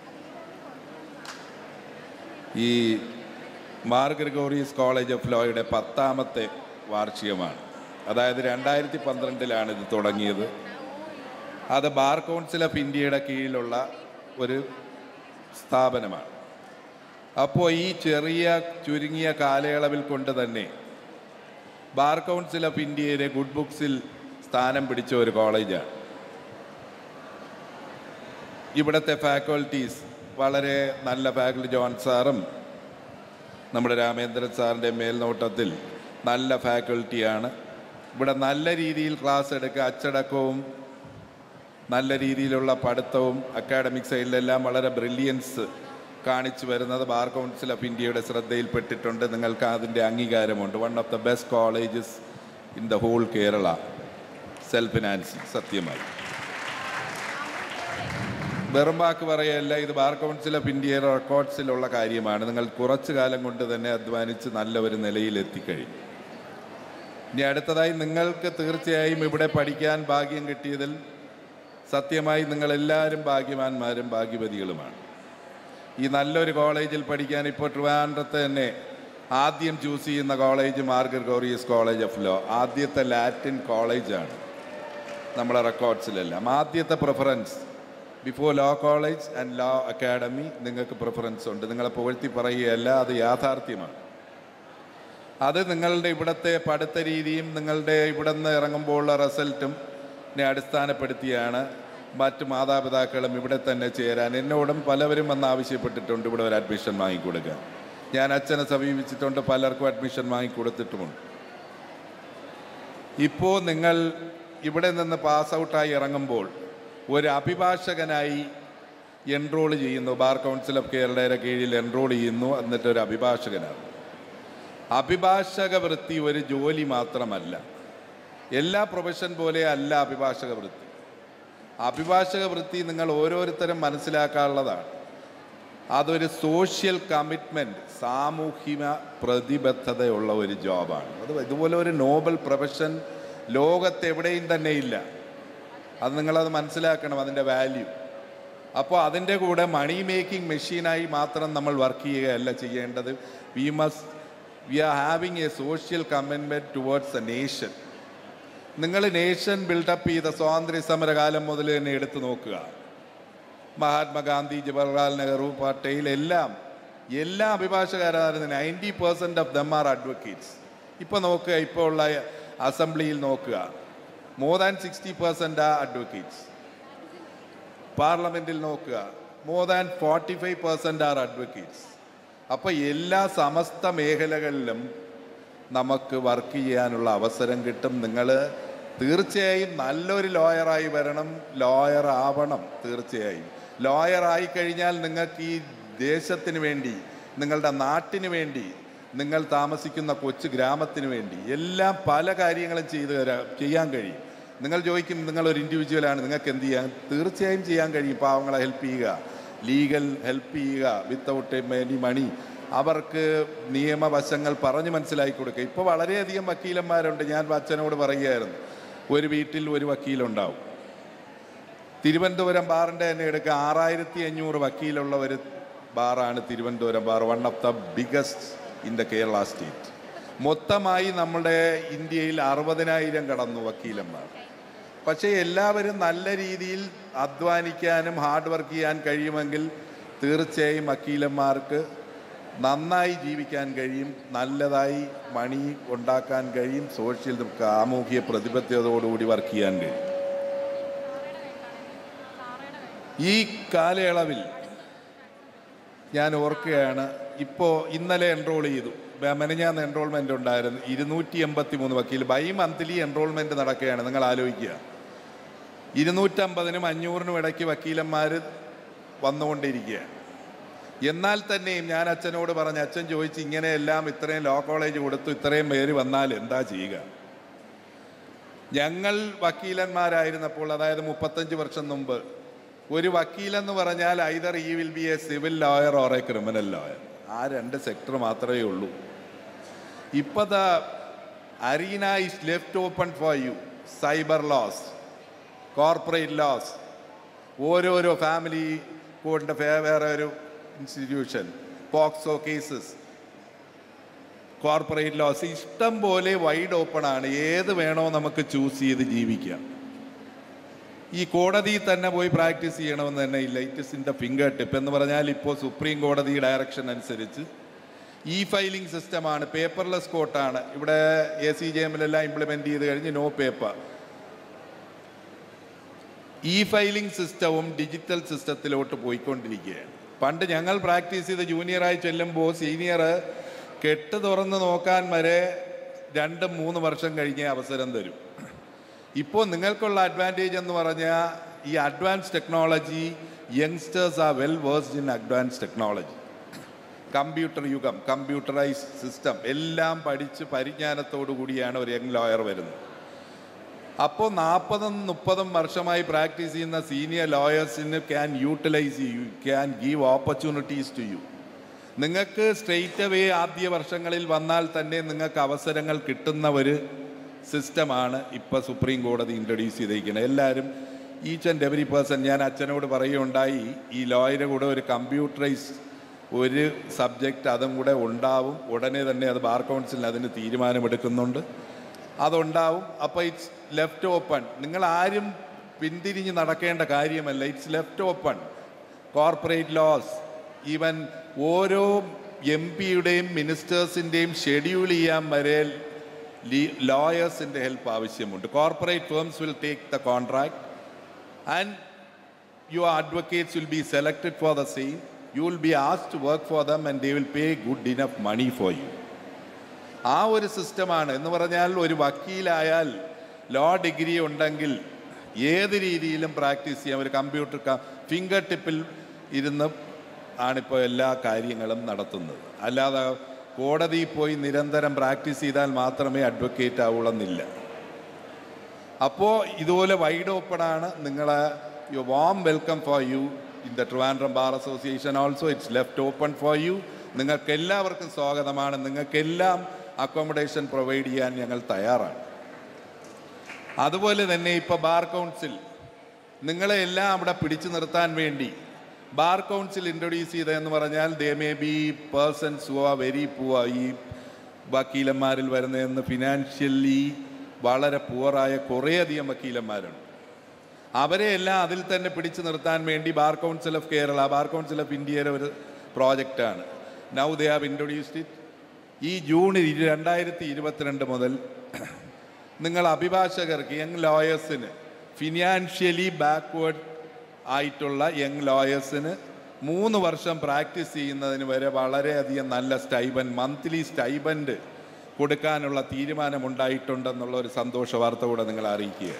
ഈ മാർ ഗ്രിഗോറിയസ് കോളേജ് ഓഫ് ലോയുടെ പത്താമത്തെ വാർഷികമാണ് അതായത് രണ്ടായിരത്തി പന്ത്രണ്ടിലാണ് ഇത് തുടങ്ങിയത് അത് ബാർ കൗൺസിൽ ഓഫ് ഇന്ത്യയുടെ കീഴിലുള്ള ഒരു സ്ഥാപനമാണ് അപ്പോൾ ഈ ചെറിയ ചുരുങ്ങിയ കാലയളവിൽ കൊണ്ട് തന്നെ ബാർ കൗൺസിൽ ഓഫ് ഇന്ത്യയിലെ ഗുഡ് ബുക്സിൽ സ്ഥാനം പിടിച്ച ഒരു കോളേജാണ് ഇവിടുത്തെ ഫാക്കൽറ്റീസ് വളരെ നല്ല ഫാക്കൽറ്റി ജോൺ സാറും നമ്മുടെ രാമേന്ദ്രൻ സാറിൻ്റെ മേൽനോട്ടത്തിൽ നല്ല ഫാക്കൽറ്റിയാണ് ഇവിടെ നല്ല രീതിയിൽ ക്ലാസ് എടുക്കുക അച്ചടക്കവും നല്ല രീതിയിലുള്ള പഠിത്തവും അക്കാഡമിക് സൈഡിലെല്ലാം വളരെ ബ്രില്യൻസ് കാണിച്ചു വരുന്നത് ബാർ കൗൺസിൽ ഓഫ് ഇന്ത്യയുടെ ശ്രദ്ധയിൽപ്പെട്ടിട്ടുണ്ട് നിങ്ങൾക്ക് അതിൻ്റെ അംഗീകാരമുണ്ട് one of the best colleges in the whole Kerala self financing സത്യമായി വെറും വാക്ക് പറയല്ല ഇത് ബാർ കൗൺസിൽ ഓഫ് ഇന്ത്യയുടെ റെക്കോർഡ്സിലുള്ള കാര്യമാണ് നിങ്ങൾ കുറച്ചു കാലം കൊണ്ട് തന്നെ അധ്വാനിച്ച് നല്ല ഒരു നിലയിൽ എത്തിക്കഴിഞ്ഞു ഇനി അടുത്തതായി നിങ്ങൾക്ക് തീർച്ചയായും ഇവിടെ പഠിക്കാൻ ഭാഗ്യം കിട്ടിയതിൽ സത്യമായി നിങ്ങളെല്ലാവരും ഭാഗ്യവാന്മാരും ഭാഗ്യവതികളുമാണ് ഈ നല്ലൊരു കോളേജിൽ പഠിക്കാൻ ഇപ്പോൾ ട്രിവാൻഡ്രത്ത് തന്നെ ആദ്യം ചൂസ് ചെയ്യുന്ന college Mar Gregorios college of law ആദ്യത്തെ ലാറ്റിൻ കോളേജാണ് നമ്മുടെ റെക്കോർഡ്സിലെല്ലാം ആദ്യത്തെ preference before law college and law academy നിങ്ങൾക്ക് പ്രിഫറൻസ് ഉണ്ട് നിങ്ങളെ പുകഴ്ത്തി പറയുകയല്ല അത് യാഥാർത്ഥ്യമാണ് അത് നിങ്ങളുടെ ഇവിടുത്തെ പഠിത്ത രീതിയും നിങ്ങളുടെ ഇവിടെ നിന്ന് ഇറങ്ങുമ്പോഴുള്ള റിസൾട്ടും നെ അടിസ്ഥാനപ്പെടുത്തിയാണ് മറ്റ് മാതാപിതാക്കളും ഇവിടെ തന്നെ ചേരാൻ എന്നോടും പലവരും വന്ന് ആവശ്യപ്പെട്ടിട്ടുണ്ട് ഇവിടെ ഒരു അഡ്മിഷൻ വാങ്ങിക്കൊടുക്കാൻ ഞാൻ അച്ഛനെ സമീപിച്ചിട്ടുണ്ട് പലർക്കും അഡ്മിഷൻ വാങ്ങിക്കൊടുത്തിട്ടുമുണ്ട് ഇപ്പോൾ നിങ്ങൾ ഇവിടെ നിന്ന് പാസ് ഔട്ടായി ഇറങ്ങുമ്പോൾ ഒരു അഭിഭാഷകനായി എൻറോൾ ചെയ്യുന്നു ബാർ കൗൺസിൽ ഓഫ് കേരളയുടെ കീഴിൽ എൻറോൾ ചെയ്യുന്നു എന്നിട്ട് ഒരു അഭിഭാഷകനാണ് അഭിഭാഷക വൃത്തി ഒരു ജോലി മാത്രമല്ല എല്ലാ പ്രൊഫഷൻ പോലെ അല്ല അഭിഭാഷക വൃത്തി അഭിഭാഷക വൃത്തി നിങ്ങൾ ഓരോരുത്തരും മനസ്സിലാക്കാനുള്ളതാണ് അതൊരു സോഷ്യൽ കമ്മിറ്റ്മെൻറ്റ് സാമൂഹിക പ്രതിബദ്ധതയുള്ള ഒരു ജോബാണ് അത് ഇതുപോലെ ഒരു നോബൽ പ്രൊഫഷൻ ലോകത്തെവിടെയും തന്നെ ഇല്ല അത് നിങ്ങളത് മനസ്സിലാക്കണം അതിൻ്റെ വാല്യൂ അപ്പോൾ അതിൻ്റെ കൂടെ മണി മേക്കിംഗ് മെഷീനായി മാത്രം നമ്മൾ വർക്ക് ചെയ്യുകയല്ല ചെയ്യേണ്ടത് we must we are having a social commitment towards a nation നിങ്ങൾ നേഷൻ ബിൽഡപ്പ് ചെയ്ത സ്വാതന്ത്ര്യ സമരകാലം മുതൽ തന്നെ എടുത്തു നോക്കുക മഹാത്മാഗാന്ധി ജവഹർലാൽ നെഹ്റു പട്ടേൽ എല്ലാം എല്ലാ അഭിഭാഷകരായിരുന്നു ninety percent of them are advocates ഇപ്പോൾ നോക്കുക ഇപ്പോൾ ഉള്ള അസംബ്ലിയിൽ നോക്കുക മോർ ദാൻ സിക്സ്റ്റി പെർസെൻറ്റ് ആ അഡ്വക്കേറ്റ്സ് പാർലമെൻറ്റിൽ നോക്കുക more than forty five percent are advocates അപ്പോൾ എല്ലാ സമസ്ത മേഖലകളിലും നമുക്ക് വർക്ക് ചെയ്യാനുള്ള അവസരം കിട്ടും നിങ്ങൾ തീർച്ചയായും നല്ലൊരു ലോയറായി വരണം ലോയർ ആവണം തീർച്ചയായും ലോയർ ആയി കഴിഞ്ഞാൽ നിങ്ങൾക്ക് ഈ ദേശത്തിന് വേണ്ടി നിങ്ങളുടെ നാട്ടിന് വേണ്ടി നിങ്ങൾ താമസിക്കുന്ന കൊച്ചു ഗ്രാമത്തിന് വേണ്ടി എല്ലാം പല കാര്യങ്ങളും ചെയ്ത് തരാം ചെയ്യാൻ കഴിയും നിങ്ങൾ ചോദിക്കും നിങ്ങളൊരു ഇൻഡിവിജ്വലാണ് നിങ്ങൾക്ക് എന്ത് ചെയ്യാൻ തീർച്ചയായും ചെയ്യാൻ കഴിയും പാവങ്ങളെ ഹെൽപ്പ് ചെയ്യുക ലീഗൽ ഹെൽപ്പ് ചെയ്യുക വിത്തൗട്ട് എനി മണി അവർക്ക് നിയമവശങ്ങൾ പറഞ്ഞ് മനസ്സിലാക്കി കൊടുക്കുക ഇപ്പോൾ വളരെയധികം വക്കീലന്മാരുണ്ട് ഞാൻ അച്ഛനോട് പറയുകയായിരുന്നു ഒരു വീട്ടിൽ ഒരു വക്കീലുണ്ടാവും തിരുവനന്തപുരം ബാറിൻ്റെ തന്നെ എടുക്കുക ആറായിരത്തി അഞ്ഞൂറ് വക്കീലുള്ള ഒരു ബാറാണ് Thiruvananthapuram bar one of the biggest in the Kerala state മൊത്തമായി നമ്മുടെ ഇന്ത്യയിൽ അറുപതിനായിരം കടന്നു വക്കീലന്മാർ പക്ഷേ എല്ലാവരും നല്ല രീതിയിൽ അധ്വാനിക്കാനും ഹാർഡ് വർക്ക് ചെയ്യാൻ കഴിയുമെങ്കിൽ തീർച്ചയായും വക്കീലന്മാർക്ക് നന്നായി ജീവിക്കാൻ കഴിയും നല്ലതായി മണി ഉണ്ടാക്കാൻ കഴിയും സോഷ്യൽ സാമൂഹിക പ്രതിബദ്ധതയോടുകൂടി വർക്ക് ചെയ്യാൻ കഴിയും ഈ കാലയളവിൽ ഞാൻ ഓർക്കുകയാണ് ഇപ്പോൾ ഇന്നലെ എൻറോൾ ചെയ്തു മെനഞ്ഞാന്ന് എൻറോൾമെൻ്റ് ഉണ്ടായിരുന്നു ഇരുന്നൂറ്റി എൺപത്തി മൂന്ന് വക്കീൽ ബൈ മന്ത്ലി എൻറോൾമെൻറ്റ് നടക്കുകയാണ് നിങ്ങൾ ആലോചിക്കുക ഇരുന്നൂറ്റമ്പതിനും അഞ്ഞൂറിനും ഇടയ്ക്ക് വക്കീലന്മാർ വന്നുകൊണ്ടിരിക്കുകയാണ് എന്നാൽ തന്നെയും ഞാൻ അച്ഛനോട് പറഞ്ഞ് അച്ഛൻ ചോദിച്ച് ഇങ്ങനെയെല്ലാം ഇത്രയും ലോ കോളേജ് കൊടുത്തു ഇത്രയും പേര് വന്നാൽ എന്താ ചെയ്യുക ഞങ്ങൾ വക്കീലന്മാരായിരുന്നപ്പോൾ അതായത് മുപ്പത്തഞ്ച് വർഷം മുമ്പ് ഒരു വക്കീലെന്ന് പറഞ്ഞാൽ either he will be a civil lawyer or a criminal lawyer ആ രണ്ട് സെക്ടർ മാത്രമേ ഉള്ളൂ ഇപ്പോൾ the arena is left open for you cyber laws corporate laws ഓരോരോ ഫാമിലി കോഡിൻ്റെ വേറെ ഒരു institution POCSO cases corporate laws ഇഷ്ടം പോലെ വൈഡ് ഓപ്പൺ ആണ് ഏത് വേണോ നമുക്ക് ചൂസ് ചെയ്ത് ജീവിക്കാം ഈ കോടതിയിൽ തന്നെ പോയി പ്രാക്ടീസ് ചെയ്യണമെന്ന് തന്നെ ഇല്ല it is in the fingertip എന്ന് പറഞ്ഞാൽ ഇപ്പോൾ സുപ്രീം കോടതി ഡയറക്ഷൻ അനുസരിച്ച് ഇ ഫയലിംഗ് സിസ്റ്റമാണ് പേപ്പർലെസ് കോർട്ടാണ് ഇവിടെ എ സി ജെ എമ്മിലെല്ലാം ഇംപ്ലിമെൻറ്റ് ചെയ്ത് കഴിഞ്ഞ് നോ പേപ്പർ ഇ ഫയലിംഗ് സിസ്റ്റവും ഡിജിറ്റൽ സിസ്റ്റത്തിലോട്ട് പോയിക്കൊണ്ടിരിക്കുകയാണ് പണ്ട് ഞങ്ങൾ പ്രാക്ടീസ് ചെയ്ത് ജൂനിയറായി ചെല്ലുമ്പോൾ സീനിയർ കെട്ട് തുറന്ന് നോക്കാൻ വരെ രണ്ടും മൂന്ന് വർഷം കഴിഞ്ഞേ അവസരം തരും ഇപ്പോൾ നിങ്ങൾക്കുള്ള അഡ്വാൻറ്റേജ് എന്ന് പറഞ്ഞാൽ ഈ advance technology youngsters are well versed in advance technology computer യുഗം കമ്പ്യൂട്ടറൈസ് സിസ്റ്റം എല്ലാം പഠിച്ച് പരിജ്ഞാനത്തോടു കൂടിയാണ് ഒരു യങ് ലോയർ വരുന്നത് അപ്പോൾ നാൽപ്പതും മുപ്പതും വർഷമായി പ്രാക്ടീസ് ചെയ്യുന്ന സീനിയർ ലോയേഴ്സിന് can utilise you can give opportunities to you നിങ്ങൾക്ക് സ്ട്രെയിറ്റ് അവേ ആദ്യ വർഷങ്ങളിൽ വന്നാൽ തന്നെ നിങ്ങൾക്ക് അവസരങ്ങൾ കിട്ടുന്ന ഒരു സിസ്റ്റമാണ് ഇപ്പോൾ സുപ്രീം കോടതി ഇൻട്രൊഡ്യൂസ് ചെയ്തിരിക്കുന്നത് എല്ലാവരും ഈച്ച് ആൻഡ് എവറി പേഴ്സൺ ഞാൻ അച്ഛനോട് പറയുകയുണ്ടായി ഈ ലോയറുടെ കൂടെ ഒരു കമ്പ്യൂട്ടറൈസ് ഒരു സബ്ജക്റ്റ് അതും കൂടെ ഉണ്ടാവും ഉടനെ തന്നെ അത് ബാർ കൗൺസിലിന് അതിന് തീരുമാനമെടുക്കുന്നുണ്ട് അതുണ്ടാവും അപ്പോൾ ഇറ്റ്സ് ലെഫ്റ്റ് ഓപ്പൺ നിങ്ങൾ ആരും പിന്തിരിഞ്ഞ് നടക്കേണ്ട കാര്യമല്ല it's left open corporate laws even ഓരോ എം പിയുടെയും മിനിസ്റ്റേഴ്സിൻ്റെയും ഷെഡ്യൂൾ ചെയ്യാൻ വരെ ലോയേഴ്സിൻ്റെ ഹെൽപ്പ് ആവശ്യമുണ്ട് corporate firms will take the contract and your advocates will be selected for the same. You will be asked to work for them and they will pay good enough money for you. ആ ഒരു സിസ്റ്റമാണ് എന്ന് പറഞ്ഞാൽ ഒരു വക്കീലായാൽ law degree ഉണ്ടെങ്കിൽ ഏത് രീതിയിലും practice ചെയ്യാം ഒരു കമ്പ്യൂട്ടർ ഫിംഗർ ടിപ്പിൽ ഇരുന്ന് ആണിപ്പോൾ എല്ലാ കാര്യങ്ങളും നടത്തുന്നത് അല്ലാതെ കോടതിയിൽ പോയി നിരന്തരം പ്രാക്ടീസ് ചെയ്താൽ മാത്രമേ അഡ്വക്കേറ്റ് ആവുള്ളെന്നില്ല അപ്പോൾ ഇതുപോലെ വൈഡ് ഓപ്പൺ ആണ് നിങ്ങളെ you warm welcome for you in the Trivandrum bar association also it's left open for you നിങ്ങൾക്ക് എല്ലാവർക്കും സ്വാഗതമാണ് നിങ്ങൾക്കെല്ലാം അക്കോമഡേഷൻ പ്രൊവൈഡ് ചെയ്യാൻ ഞങ്ങൾ തയ്യാറാണ് അതുപോലെ തന്നെ ഇപ്പോൾ ബാർ കൗൺസിൽ നിങ്ങളെ എല്ലാം അവിടെ പിടിച്ചു നിർത്താൻ വേണ്ടി ബാർ കൗൺസിൽ ഇൻട്രൊഡ്യൂസ് ചെയ്തതെന്ന് പറഞ്ഞാൽ they may be persons who are very poor ഈ വക്കീലന്മാരിൽ വരുന്നതെന്ന് ഫിനാൻഷ്യലി വളരെ പുവറായ കുറേയധികം വക്കീലന്മാരുണ്ട് അവരെ എല്ലാം അതിൽ തന്നെ പിടിച്ചു നിർത്താൻ വേണ്ടി bar council of Kerala bar council of ഇന്ത്യയുടെ ഒരു പ്രോജക്റ്റാണ് now they have introduced it ഈ ജൂൺ ഇരു- രണ്ടായിരത്തി ഇരുപത്തിരണ്ട് മുതൽ നിങ്ങൾ അഭിഭാഷകർക്ക് യങ് ലോയേഴ്സിന് ഫിനാൻഷ്യലി ബാക്ക്വേർഡ് ആയിട്ടുള്ള യങ് ലോയേഴ്സിന് മൂന്ന് വർഷം പ്രാക്ടീസ് ചെയ്യുന്നതിന് വരെ വളരെയധികം നല്ല സ്റ്റൈബൻഡ് മന്ത്ലി സ്റ്റൈബൻഡ് കൊടുക്കാനുള്ള തീരുമാനമുണ്ടായിട്ടുണ്ടെന്നുള്ള ഒരു സന്തോഷ വാർത്ത കൂടെ നിങ്ങൾ അറിയിക്കുക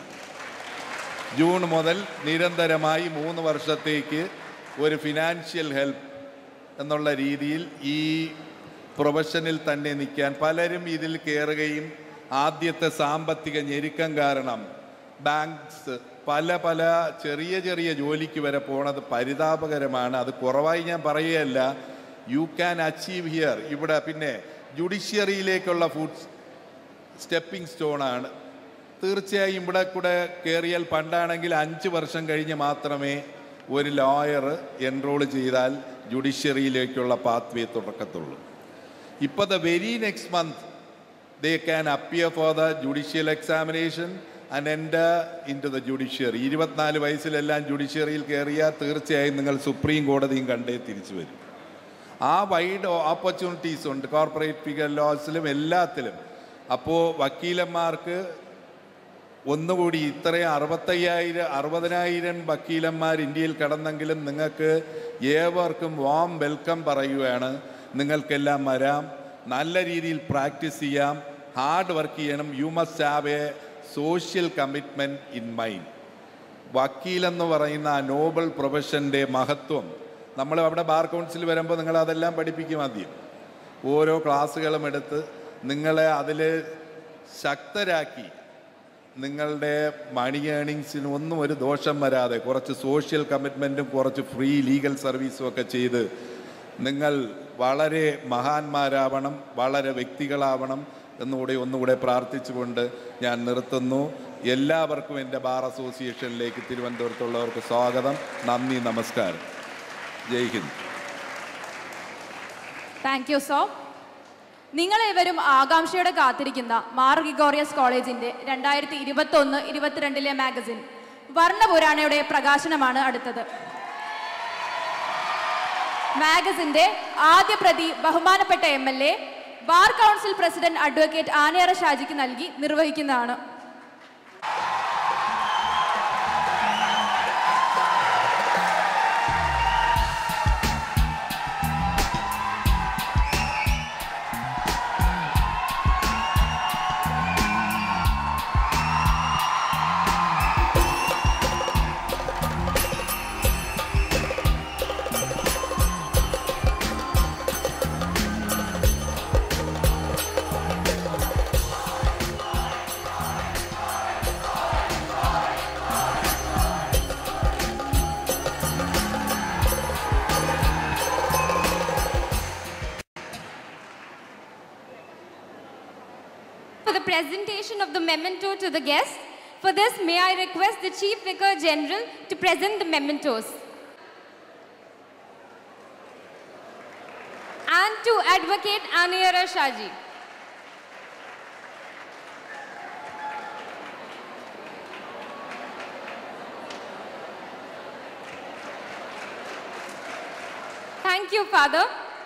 ജൂൺ മുതൽ നിരന്തരമായി മൂന്ന് വർഷത്തേക്ക് ഒരു ഫിനാൻഷ്യൽ ഹെൽപ്പ് എന്നുള്ള രീതിയിൽ ഈ പ്രൊഫഷനിൽ തന്നെ നിൽക്കാൻ പലരും ഇതിൽ കയറുകയും ആദ്യത്തെ സാമ്പത്തിക ഞെരുക്കം കാരണം ബാങ്ക്സ് പല പല ചെറിയ ചെറിയ ജോലിക്ക് വരെ പോണത് പരിതാപകരമാണ് അത് കുറവായി ഞാൻ പറയുകയല്ല യു ക്യാൻ അച്ചീവ് ഹിയർ ഇവിടെ പിന്നെ ജുഡീഷ്യറിയിലേക്കുള്ള ഫുഡ് സ്റ്റെപ്പിംഗ് സ്റ്റോണാണ് തീർച്ചയായും ഇവിടെ കൂടെ കയറിയാൽ പണ്ടാണെങ്കിൽ അഞ്ച് വർഷം കഴിഞ്ഞ് മാത്രമേ ഒരു ലോയർ എൻറോൾ ചെയ്താൽ ജുഡീഷ്യറിയിലേക്കുള്ള പാത്വേ തുറക്കത്തുള്ളൂ ഇപ്പോൾ the very next month they can appear for the judicial examination and enter into the judiciary ഇരുപത്തിനാല് വയസ്സിലെല്ലാം ജുഡീഷ്യറിയിൽ കയറിയാൽ തീർച്ചയായും നിങ്ങൾ സുപ്രീം കോടതിയും കണ്ടേ തിരിച്ചു വരും ആ വൈഡ് ഓപ്പർച്യൂണിറ്റീസ് ഉണ്ട് കോർപ്പറേറ്റ് ഫിഗർ ലോസിലും എല്ലാത്തിലും അപ്പോൾ വക്കീലന്മാർക്ക് ഒന്നുകൂടി ഇത്രയും അറുപത്തയ്യായിരം അറുപതിനായിരം വക്കീലന്മാർ ഇന്ത്യയിൽ കടന്നെങ്കിലും നിങ്ങൾക്ക് ഏവർക്കും വാം വെൽക്കം പറയുകയാണ് നിങ്ങൾക്കെല്ലാം വരാം നല്ല രീതിയിൽ പ്രാക്ടീസ് ചെയ്യാം ഹാർഡ് വർക്ക് ചെയ്യണം you must have a social commitment in mind വക്കീലെന്ന് പറയുന്ന ആ നോബൽ പ്രൊഫഷൻ്റെ മഹത്വം നമ്മൾ അവിടെ ബാർ കൗൺസിൽ വരുമ്പോൾ നിങ്ങൾ അതെല്ലാം പഠിപ്പിക്കും ആദ്യം ഓരോ ക്ലാസ്സുകളും എടുത്ത് നിങ്ങളെ അതിൽ ശക്തരാക്കി നിങ്ങളുടെ മണി ഏണിങ്സിന് ഒന്നും ഒരു ദോഷം വരാതെ കുറച്ച് സോഷ്യൽ കമ്മിറ്റ്മെൻറ്റും കുറച്ച് ഫ്രീ ലീഗൽ സർവീസും ഒക്കെ ചെയ്ത് നിങ്ങൾ വളരെ മഹാന്മാരാവണം വളരെ വ്യക്തികളാവണം എന്നുകൂടി ഒന്നുകൂടെ പ്രാർത്ഥിച്ചുകൊണ്ട് ഞാൻ നിർത്തുന്നു എല്ലാവർക്കും എൻ്റെ ബാർ അസോസിയേഷനിലേക്ക് തിരുവനന്തപുരത്തുള്ളവർക്ക് സ്വാഗതം നന്ദി നമസ്കാരം Jai Hind thank you so നിങ്ങളേവരും ആകാംക്ഷയോടെ കാത്തിരിക്കുന്ന മാർ ഗിഗോറിയസ് കോളേജിന്റെ രണ്ടായിരത്തി ഇരുപത്തി ഒന്ന് ഇരുപത്തിരണ്ടിലെ മാഗസിൻ വർണ്ണപുരാണയുടെ പ്രകാശനമാണ് അടുത്തത് മാഗസിന്റെ ആദ്യ പ്രതി ബഹുമാനപ്പെട്ട M L A bar council president advocate Anayara ഷാജിക്ക് നൽകി നിർവഹിക്കുന്നതാണ് For the presentation of the memento to the guests, for this may I request the Chief Vicar General to present the mementos. And to Advocate Aniyara Shaji. Thank you, Father.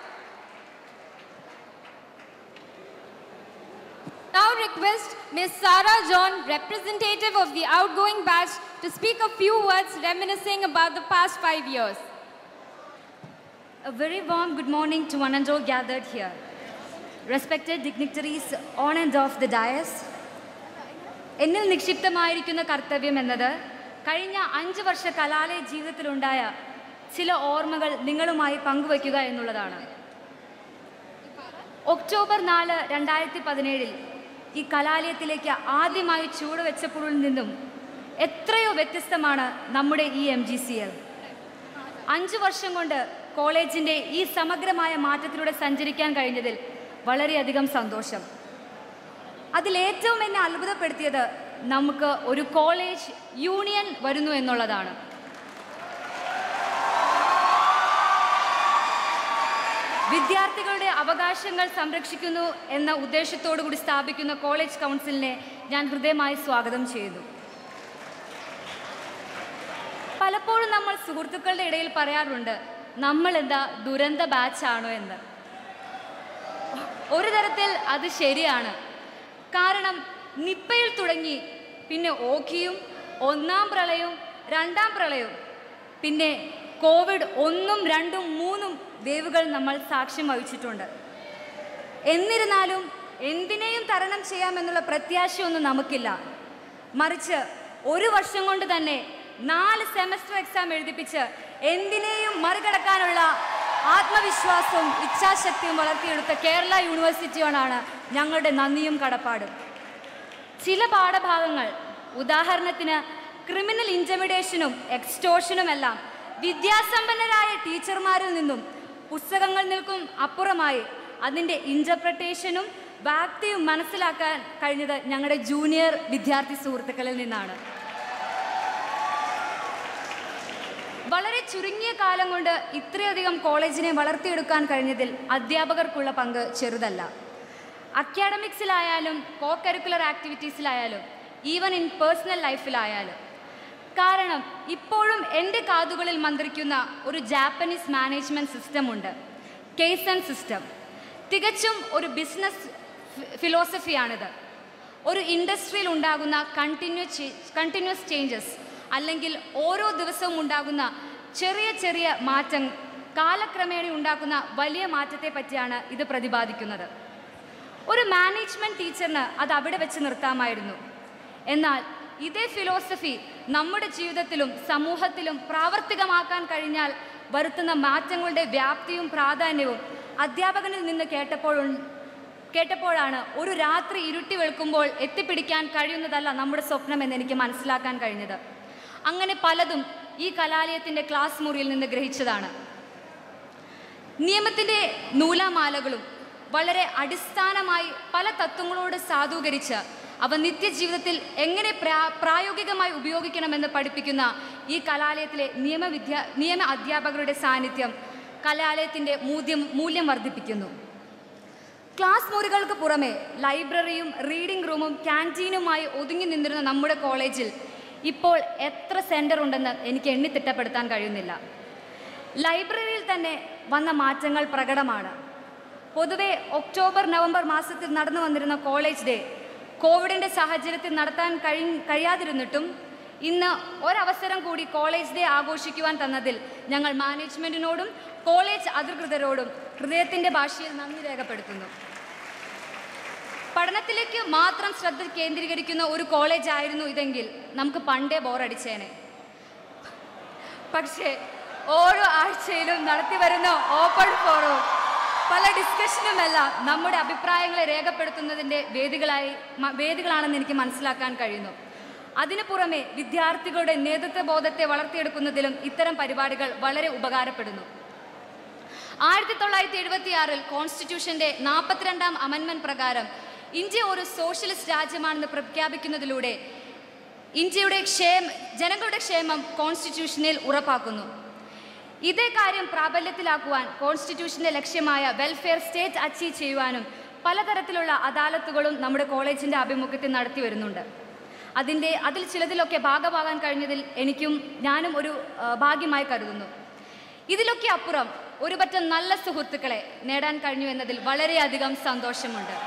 Now request Ms. Sarah John, representative of the outgoing batch, to speak a few words reminiscing about the past five years. A very warm good morning to one and all gathered here. Respected dignitaries on and off the dais, എന്നിൽ നിക്ഷിപ്തമായിരിക്കുന്ന കർത്തവ്യം എന്നത് കഴിഞ്ഞ അഞ്ച് വർഷ കലാലയ ജീവിതത്തിലുണ്ടായ ചില ഓർമ്മകൾ നിങ്ങളുമായി പങ്കുവയ്ക്കുക എന്നുള്ളതാണ് ഒക്ടോബർ നാല് രണ്ടായിരത്തി പതിനേഴിൽ ഈ കലാലയത്തിലേക്ക് ആദ്യമായി ചൂടുവെച്ചപ്പോഴിൽ നിന്നും എത്രയോ വ്യത്യസ്തമാണ് നമ്മുടെ ഈ എം ജി സി എൽ അഞ്ച് വർഷം കൊണ്ട് കോളേജിൻ്റെ ഈ സമഗ്രമായ മാറ്റത്തിലൂടെ സഞ്ചരിക്കാൻ കഴിഞ്ഞതിൽ വളരെയധികം സന്തോഷം അതിലേറ്റവും എന്നെ അത്ഭുതപ്പെടുത്തിയത് നമുക്ക് ഒരു കോളേജ് യൂണിയൻ വരുന്നു എന്നുള്ളതാണ് വിദ്യാർത്ഥികളുടെ അവകാശങ്ങൾ സംരക്ഷിക്കുന്നു എന്ന ഉദ്ദേശത്തോടു കൂടി സ്ഥാപിക്കുന്ന കോളേജ് കൗൺസിലിനെ ഞാൻ ഹൃദയമായി സ്വാഗതം ചെയ്യുന്നു പലപ്പോഴും നമ്മൾ സുഹൃത്തുക്കളുടെ ഇടയിൽ പറയാറുണ്ട് നമ്മൾ എന്താ ദുരന്ത ബാച്ചാണോ എന്ന് ഒരു തരത്തിൽ അത് ശരിയാണ് കാരണം നിപ്പയിൽ തുടങ്ങി പിന്നെ ഓഖിയും ഒന്നാം പ്രളയവും രണ്ടാം പ്രളയവും പിന്നെ കോവിഡ് ഒന്നും രണ്ടും മൂന്നും വേവുകൾ നമ്മൾ സാക്ഷ്യം വഹിച്ചിട്ടുണ്ട് എന്നിരുന്നാലും എന്തിനേയും തരണം ചെയ്യാമെന്നുള്ള പ്രത്യാശയൊന്നും നമുക്കില്ല മറിച്ച് ഒരു വർഷം കൊണ്ട് തന്നെ നാല് സെമസ്റ്റർ എക്സാം എഴുതിപ്പിച്ച് എന്തിനേയും മറികടക്കാനുള്ള ആത്മവിശ്വാസവും ഇച്ഛാശക്തിയും വളർത്തിയെടുത്ത കേരള യൂണിവേഴ്സിറ്റിയോടാണ് ഞങ്ങളുടെ നന്ദിയും കടപ്പാടും ചില പാഠഭാഗങ്ങൾ ഉദാഹരണത്തിന് ക്രിമിനൽ ഇൻറ്റമിഡേഷനും എക്സ്റ്റോഷനുമെല്ലാം വിദ്യാസമ്പന്നരായ ടീച്ചർമാരിൽ നിന്നും പുസ്തകങ്ങൾ നിൽക്കും അപ്പുറമായി അതിൻ്റെ ഇൻ്റർപ്രട്ടേഷനും വ്യാപ്തിയും മനസ്സിലാക്കാൻ കഴിഞ്ഞത് ഞങ്ങളുടെ ജൂനിയർ വിദ്യാർത്ഥി സുഹൃത്തുക്കളിൽ നിന്നാണ് വളരെ ചുരുങ്ങിയ കാലം കൊണ്ട് ഇത്രയധികം കോളേജിനെ വളർത്തിയെടുക്കാൻ കഴിഞ്ഞതിൽ അധ്യാപകർക്കുള്ള പങ്ക് ചെറുതല്ല അക്കാഡമിക്സിലായാലും കോ കരിക്കുലർ ആക്ടിവിറ്റീസിലായാലും ഈവൻ ഇൻ പേഴ്സണൽ ലൈഫിലായാലും കാരണം ഇപ്പോഴും എൻ്റെ കാതുകളിൽ മന്ത്രിക്കുന്ന ഒരു ജാപ്പനീസ് മാനേജ്മെൻറ്റ് സിസ്റ്റമുണ്ട് കേസ് ആൻഡ് സിസ്റ്റം തികച്ചും ഒരു ബിസിനസ് ഫിലോസഫിയാണിത് ഒരു ഇൻഡസ്ട്രിയിൽ ഉണ്ടാകുന്ന കണ്ടിന്യൂ കണ്ടിന്യൂസ് ചേഞ്ചസ് അല്ലെങ്കിൽ ഓരോ ദിവസവും ഉണ്ടാകുന്ന ചെറിയ ചെറിയ മാറ്റം കാലക്രമേണ ഉണ്ടാക്കുന്ന വലിയ മാറ്റത്തെ പറ്റിയാണ് ഇത് പ്രതിപാദിക്കുന്നത് ഒരു മാനേജ്മെൻറ്റ് ടീച്ചറിന് അത് അവിടെ വെച്ച് നിർത്താമായിരുന്നു എന്നാൽ ഇതേ ഫിലോസഫി നമ്മുടെ ജീവിതത്തിലും സമൂഹത്തിലും പ്രാവർത്തികമാക്കാൻ കഴിഞ്ഞാൽ വരുത്തുന്ന മാറ്റങ്ങളുടെ വ്യാപ്തിയും പ്രാധാന്യവും അധ്യാപകനിൽ നിന്ന് കേട്ടപ്പോൾ കേട്ടപ്പോഴാണ് ഒരു രാത്രി ഇരുട്ടി വെളുക്കുമ്പോൾ എത്തിപ്പിടിക്കാൻ കഴിയുന്നതല്ല നമ്മുടെ സ്വപ്നം എന്ന് എനിക്ക് മനസ്സിലാക്കാൻ കഴിഞ്ഞത് അങ്ങനെ പലതും ഈ കലാലയത്തിൻ്റെ ക്ലാസ് മുറിയിൽ നിന്ന് ഗ്രഹിച്ചതാണ് നിയമത്തിൻ്റെ നൂലാമാലകളും വളരെ അടിസ്ഥാനമായി പല തത്വങ്ങളോട് സാധൂകരിച്ച് അവ നിത്യജീവിതത്തിൽ എങ്ങനെ പ്രാ പ്രായോഗികമായി ഉപയോഗിക്കണമെന്ന് പഠിപ്പിക്കുന്ന ഈ കലാലയത്തിലെ നിയമവിദ്യ നിയമ അധ്യാപകരുടെ സാന്നിധ്യം കലാലയത്തിൻ്റെ മൂല്യം മൂല്യം വർദ്ധിപ്പിക്കുന്നു ക്ലാസ് മുറികൾക്ക് പുറമെ ലൈബ്രറിയും റീഡിംഗ് റൂമും ക്യാൻറ്റീനുമായി ഒതുങ്ങി നിന്നിരുന്ന നമ്മുടെ കോളേജിൽ ഇപ്പോൾ എത്ര സെൻറ്റർ ഉണ്ടെന്ന് എനിക്ക് എണ്ണിത്തിട്ടപ്പെടുത്താൻ കഴിയുന്നില്ല ലൈബ്രറിയിൽ തന്നെ വന്ന മാറ്റങ്ങൾ പ്രകടമാണ് പൊതുവെ ഒക്ടോബർ നവംബർ മാസത്തിൽ നടന്നു വന്നിരുന്ന കോളേജ് ഡേ കോവിഡിൻ്റെ സാഹചര്യത്തിൽ നടത്താൻ കഴി കഴിയാതിരുന്നിട്ടും ഇന്ന് ഒരവസരം കൂടി കോളേജ് ഡേ ആഘോഷിക്കുവാൻ തന്നതിൽ ഞങ്ങൾ മാനേജ്മെൻറ്റിനോടും കോളേജ് അധികൃതരോടും ഹൃദയത്തിൻ്റെ ഭാഷയിൽ നന്ദി രേഖപ്പെടുത്തുന്നു പഠനത്തിലേക്ക് മാത്രം ശ്രദ്ധ കേന്ദ്രീകരിക്കുന്ന ഒരു കോളേജ് ആയിരുന്നു ഇതെങ്കിൽ നമുക്ക് പണ്ടേ ബോറടിച്ചേനെ പക്ഷേ ഓരോ ആഴ്ചയിലും നടത്തി വരുന്ന ഓപ്പൺ ഫോറവും പല ഡിസ്കഷനുമെല്ലാം നമ്മുടെ അഭിപ്രായങ്ങളെ രേഖപ്പെടുത്തുന്നതിൻ്റെ വേദികളായി മ- വേദികളാണെന്ന് എനിക്ക് മനസ്സിലാക്കാൻ കഴിയുന്നു അതിനു പുറമെ വിദ്യാർത്ഥികളുടെ നേതൃത്വ ബോധത്തെ വളർത്തിയെടുക്കുന്നതിലും ഇത്തരം പരിപാടികൾ വളരെ ഉപകാരപ്പെടുന്നു ആയിരത്തി തൊള്ളായിരത്തി എഴുപത്തി ആറിൽ കോൺസ്റ്റിറ്റ്യൂഷന്റെ നാൽപ്പത്തിരണ്ടാം അമൻമെന്റ് പ്രകാരം ഇന്ത്യ ഒരു സോഷ്യലിസ്റ്റ് രാജ്യമാണെന്ന് പ്രഖ്യാപിക്കുന്നതിലൂടെ ഇന്ത്യയുടെ ക്ഷേമ ജനങ്ങളുടെ ക്ഷേമം കോൺസ്റ്റിറ്റ്യൂഷനിൽ ഉറപ്പാക്കുന്നു ഇതേ കാര്യം പ്രാബല്യത്തിലാക്കുവാൻ കോൺസ്റ്റിറ്റ്യൂഷന്റെ ലക്ഷ്യമായ വെൽഫെയർ സ്റ്റേറ്റ് അച്ചീവ് ചെയ്യുവാനും പലതരത്തിലുള്ള അദാലത്തുകളും നമ്മുടെ കോളേജിന്റെ ആഭിമുഖ്യത്തിൽ നടത്തി വരുന്നുണ്ട് അതിൻ്റെ അതിൽ ചിലതിലൊക്കെ ഭാഗമാകാൻ കഴിഞ്ഞതിൽ എനിക്കും ഞാനും ഒരു ആ, ഭാഗ്യമായി കരുതുന്നു ഇതിലൊക്കെ അപ്പുറം ഒരു പറ്റം നല്ല സുഹൃത്തുക്കളെ നേടാൻ കഴിഞ്ഞു എന്നതിൽ വളരെയധികം സന്തോഷമുണ്ട്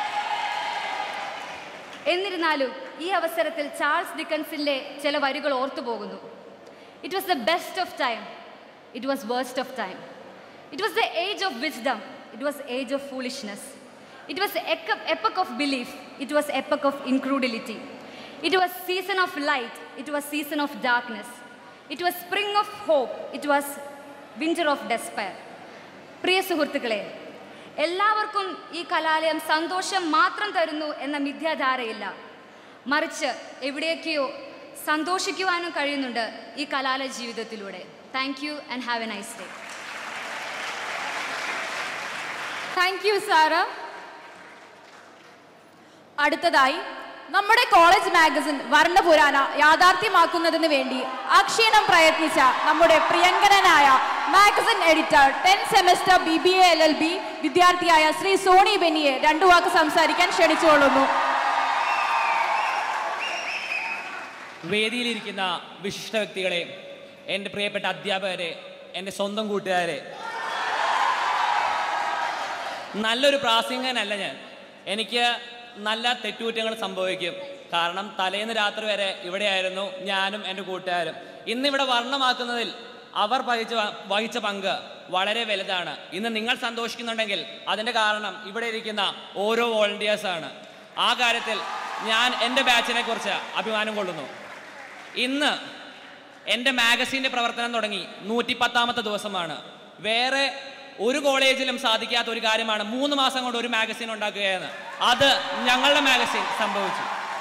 എന്നിരുന്നാലും ഈ അവസരത്തിൽ ചാൾസ് ഡിക്കൻസിൻ്റെ ചില വരികൾ ഓർത്തു പോകുന്നു it was the best of time it was worst of time it was the age of wisdom it was age of foolishness it was epoch of belief it was epoch of incredulity it was season of light it was season of darkness it was spring of hope it was winter of despair പ്രിയ സുഹൃത്തുക്കളെ എല്ലാവർക്കും ഈ കലാലയം സന്തോഷം മാത്രം തരുന്നു എന്ന മിഥ്യാധാരയില്ല മറിച്ച് എവിടെയൊക്കെയോ സന്തോഷിക്കുവാനും കഴിയുന്നുണ്ട് ഈ കലാലയ ജീവിതത്തിലൂടെ thank you and have a nice day thank you sir അടുത്തതായി നമ്മുടെ കോളേജ് മാഗസിൻ വർണ്ണപുരാണ യാഥാർത്ഥ്യമാക്കുന്നതിന് വേണ്ടി അക്ഷീണം പ്രയത്നിച്ച നമ്മുടെ പ്രിയങ്കരനായ magazine editor ten semester B B A L L B വിദ്യാർത്ഥിയായ ശ്രീ സോണി ബെന്നിയെ രണ്ടു വാക്ക് സംസാരിക്കാൻ ക്ഷണിച്ചുകൊള്ളുന്നു വേദിയിലിരിക്കുന്ന വിശിഷ്ട വ്യക്തികളെ എൻ്റെ പ്രിയപ്പെട്ട അധ്യാപകരെ എൻ്റെ സ്വന്തം കൂട്ടുകാരെ നല്ലൊരു പ്രാസംഗികനല്ല ഞാൻ എനിക്ക് നല്ല തെറ്റുകുറ്റങ്ങൾ സംഭവിക്കും കാരണം തലേന്ന് രാത്രി വരെ ഇവിടെയായിരുന്നു ഞാനും എൻ്റെ കൂട്ടുകാരും ഇന്നിവിടെ വർണ്ണമാക്കുന്നതിൽ അവർ വഹിച്ച വഹിച്ച പങ്ക് വളരെ വലുതാണ് ഇന്ന് നിങ്ങൾ സന്തോഷിക്കുന്നുണ്ടെങ്കിൽ അതിൻ്റെ കാരണം ഇവിടെ ഇരിക്കുന്ന ഓരോ വോളണ്ടിയേഴ്സാണ് ആ കാര്യത്തിൽ ഞാൻ എൻ്റെ ബാച്ചിനെ കുറിച്ച് അഭിമാനം കൊള്ളുന്നു ഇന്ന് എൻ്റെ മാഗസീൻ്റെ പ്രവർത്തനം തുടങ്ങി നൂറ്റി പത്താമത്തെ ദിവസമാണ് വേറെ ഒരു കോളേജിലും സാധിക്കാത്ത ഒരു കാര്യമാണ് മൂന്ന് മാസം കൊണ്ട് ഒരു മാഗസീൻ ഉണ്ടാക്കുകയെന്ന് അത് ഞങ്ങളുടെ മാഗസീൻ സംഭവിച്ചു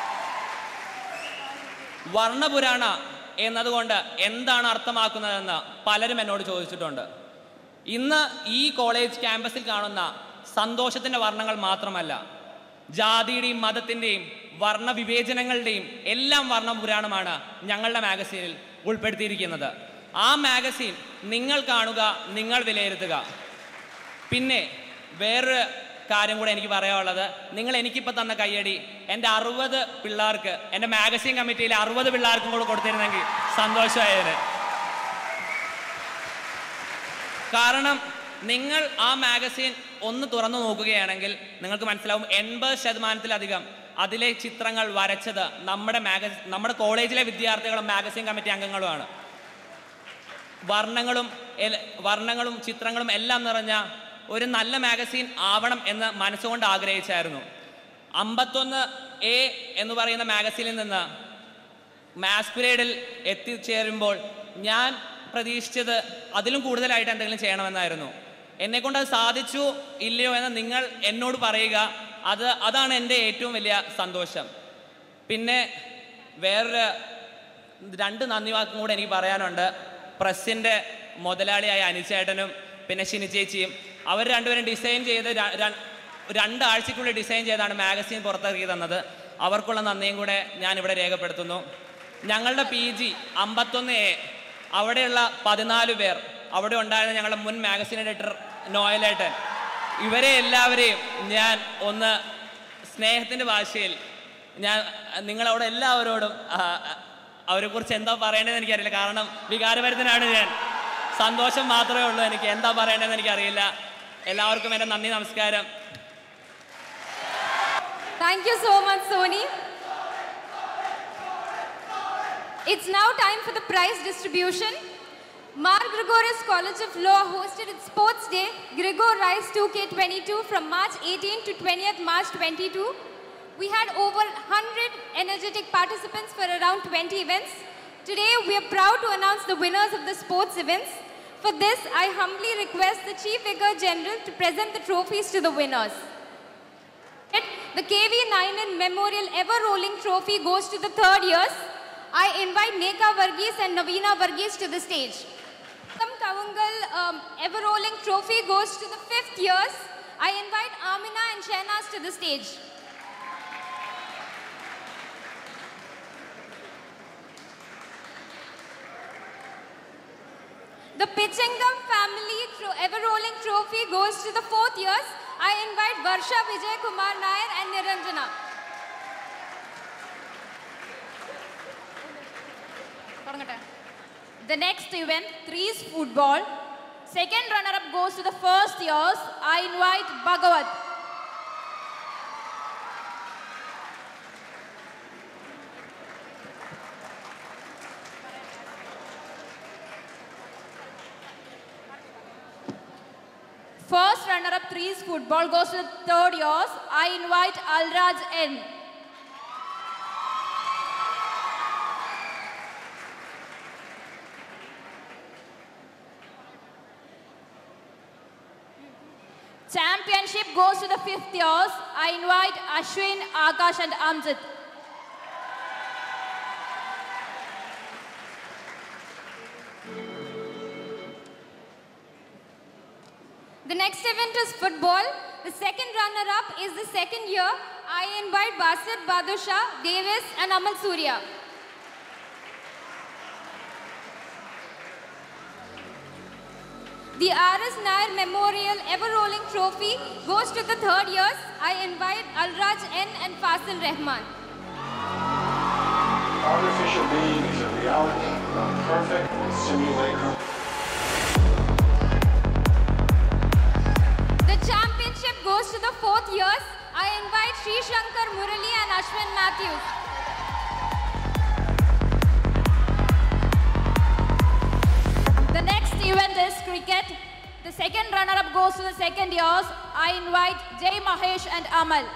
വർണ്ണപുരാണ എന്നതുകൊണ്ട് എന്താണ് അർത്ഥമാക്കുന്നതെന്ന് പലരും എന്നോട് ചോദിച്ചിട്ടുണ്ട് ഇന്ന് ഈ കോളേജ് ക്യാമ്പസിൽ കാണുന്ന സന്തോഷത്തിൻ്റെ വർണ്ണങ്ങൾ മാത്രമല്ല ജാതിയുടെയും മതത്തിൻ്റെയും വർണ്ണ വിവേചനങ്ങളുടെയും എല്ലാം വർണ്ണപുരാണമാണ് ഞങ്ങളുടെ മാഗസീനിൽ ഉൾപ്പെടുത്തിയിരിക്കുന്നത് ആ മാഗസീൻ നിങ്ങൾ കാണുക നിങ്ങൾ വിലയിരുത്തുക പിന്നെ വേറൊരു കാര്യം കൂടെ എനിക്ക് പറയാനുള്ളത് നിങ്ങൾ എനിക്കിപ്പോൾ തന്ന കയ്യടി എൻ്റെ അറുപത് പിള്ളേർക്ക് എൻ്റെ മാഗസീൻ കമ്മിറ്റിയിലെ അറുപത് പിള്ളേർക്കും കൂടെ കൊടുത്തിരുന്നെങ്കിൽ സന്തോഷമായേനെ കാരണം നിങ്ങൾ ആ മാഗസീൻ ഒന്ന് തുറന്നു നോക്കുകയാണെങ്കിൽ നിങ്ങൾക്ക് മനസ്സിലാവും എൺപത് ശതമാനത്തിലധികം അതിലെ ചിത്രങ്ങൾ വരച്ചത് നമ്മുടെ മാഗസീൻ നമ്മുടെ കോളേജിലെ വിദ്യാർത്ഥികളും മാഗസീൻ കമ്മിറ്റി അംഗങ്ങളുമാണ് വർണ്ണങ്ങളും എല- വർണ്ണങ്ങളും ചിത്രങ്ങളും എല്ലാം നിറഞ്ഞ ഒരു നല്ല മാഗസീൻ ആവണം എന്ന് മനസ്സുകൊണ്ട് ആഗ്രഹിച്ചായിരുന്നു അമ്പത്തൊന്ന് എ എന്ന് പറയുന്ന മാഗസീനിൽ നിന്ന് മാസ്പിരേഡിൽ എത്തിച്ചേരുമ്പോൾ ഞാൻ പ്രതീക്ഷിച്ചത് അതിലും കൂടുതലായിട്ട് എന്തെങ്കിലും ചെയ്യണമെന്നായിരുന്നു എന്നെക്കൊണ്ട് അത് സാധിച്ചു ഇല്ലയോ എന്ന് നിങ്ങൾ എന്നോട് പറയുക അത് അതാണ് എൻ്റെ ഏറ്റവും വലിയ സന്തോഷം പിന്നെ വേറൊരു രണ്ട് നന്ദി വാക്കും കൂടെ എനിക്ക് പറയാനുണ്ട് പ്രസ്സിൻ്റെ മുതലാളിയായ അനിച്ചേട്ടനും പിന്നെ ഷിനി ചേച്ചിയും അവർ രണ്ടുപേരും ഡിസൈൻ ചെയ്ത് ര- ര- രണ്ടാഴ്ചക്കുള്ളിൽ ഡിസൈൻ ചെയ്താണ് മാഗസീൻ പുറത്തിറക്കി തന്നത് അവർക്കുള്ള നന്ദിയും കൂടെ ഞാൻ ഇവിടെ രേഖപ്പെടുത്തുന്നു ഞങ്ങളുടെ പി ജി അമ്പത്തൊന്ന് എ അവിടെയുള്ള പതിനാല് പേർ അവിടെ ഉണ്ടായിരുന്ന ഞങ്ങളുടെ മുൻ മാഗസീൻ എഡിറ്റർ നോയലേട്ടൻ ഇവരെ എല്ലാവരെയും ഞാൻ ഒന്ന് സ്നേഹത്തിൻ്റെ ഭാഷയിൽ ഞാൻ നിങ്ങളവിടെ എല്ലാവരോടും ആ, അവരെക്കുറിച്ച് എന്താ പറയേണ്ടതെന്ന് എനിക്കറിയില്ല കാരണം വികാരഭരിതനാണ് ഞാൻ സന്തോഷം മാത്രമേ ഉള്ളൂ എനിക്ക് എന്താ പറയേണ്ടതെന്ന് എനിക്കറിയില്ല എല്ലാവർക്കും എൻ്റെ നന്ദി നമസ്കാരം Thank you so much, Sony. It's now time for the prize distribution. Mar Gregorius College of Law hosted its Sports Day, Gregor Rice 2K22 from March 18 to 20th March 22. We had over 100 energetic participants for around 20 events. Today, we are proud to announce the winners of the sports events. For this, I humbly request the Chief Vicar General to present the trophies to the winners. The KV9N Memorial Ever Rolling Trophy goes to the third years. I invite Neka Varghese and Navina Varghese to the stage. Some Kavangal um, Ever Rolling Trophy goes to the fifth years. I invite Amina and Shehnaz to the stage. The Pichangam family tro- Ever Rolling Trophy goes to the fourth years. I invite Varsha Vijay Kumar Nair and Niranjana. The next event, threes football. Second runner-up goes to the first years. I invite Bhagavat. First runner-up threes football goes to the third years. I invite Alraj N. Championship goes to the fifth years. I invite Ashwin, Akash and Amjad. The next event is football. The second runner-up is the second year. I invite Basit Badusha, Davis and Amal Surya. The R.S. Nair Memorial Ever Rolling Trophy goes to the third years. I invite Alraj N and Fasil Rahman. Artificial being is a reality, a perfect simulacrum. The championship goes to the fourth years. I invite Sri Shankar Murali and Ashwin Matthews. The next event is cricket. The second runner-up goes to the second years. I invite Jay Mahesh and Amal.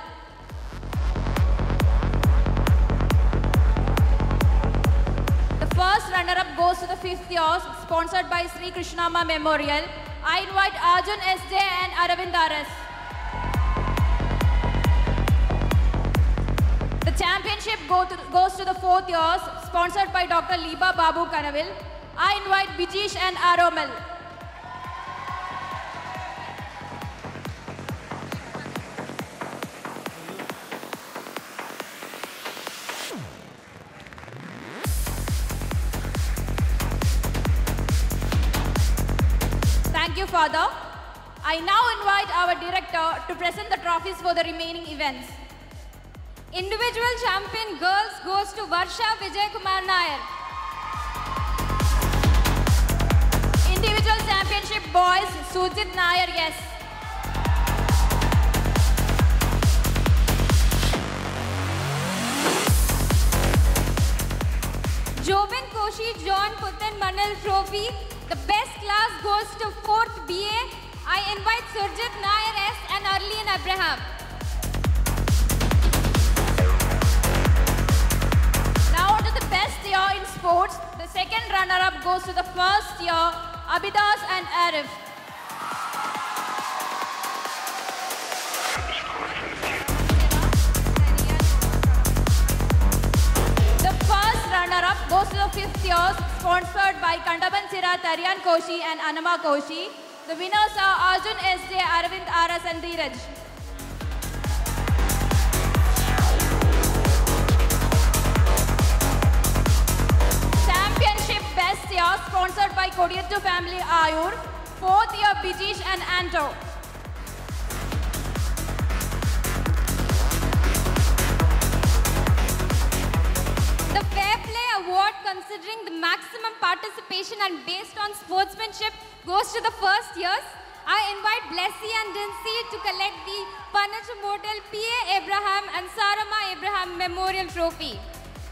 The first runner-up goes to the fifth years, sponsored by Sri Krishnama Memorial. I invite Arjun SJ and Aravind RS. The championship go to, goes to the fourth years, sponsored by Dr. Liba Babu Kanavil. I invite Bijish and Aromal. Thank you, Father. I now invite our director to present the trophies for the remaining events. Individual champion girls goes to Varsha Vijay Kumar Nair. Individual championship boys, Sujit Nair, yes. Joven Koshi John Putan Manal Trophy. The best class goes to 4th BA. I invite Surjit Nair S and Arlene Abraham. Now on to the best year in sports. The second runner-up goes to the first year, Abidas and Arif. The first runner-up goes to the fifth year, sponsored by Kandaban Sira, Taryan Koshi and Anama Koshi. The winners are Arjun S.J., Arvind R.S. and Dheeraj. Championship Best Year, sponsored by Kodiyattu Family Ayur. Fourth year, Bijish and Anto. The Fair Play Award, considering the maximum participation and based on sportsmanship, goes to the first years. I invite Blessy and Dincy to collect the Panach Motel P.A. Abraham and Sarama Abraham Memorial Trophy.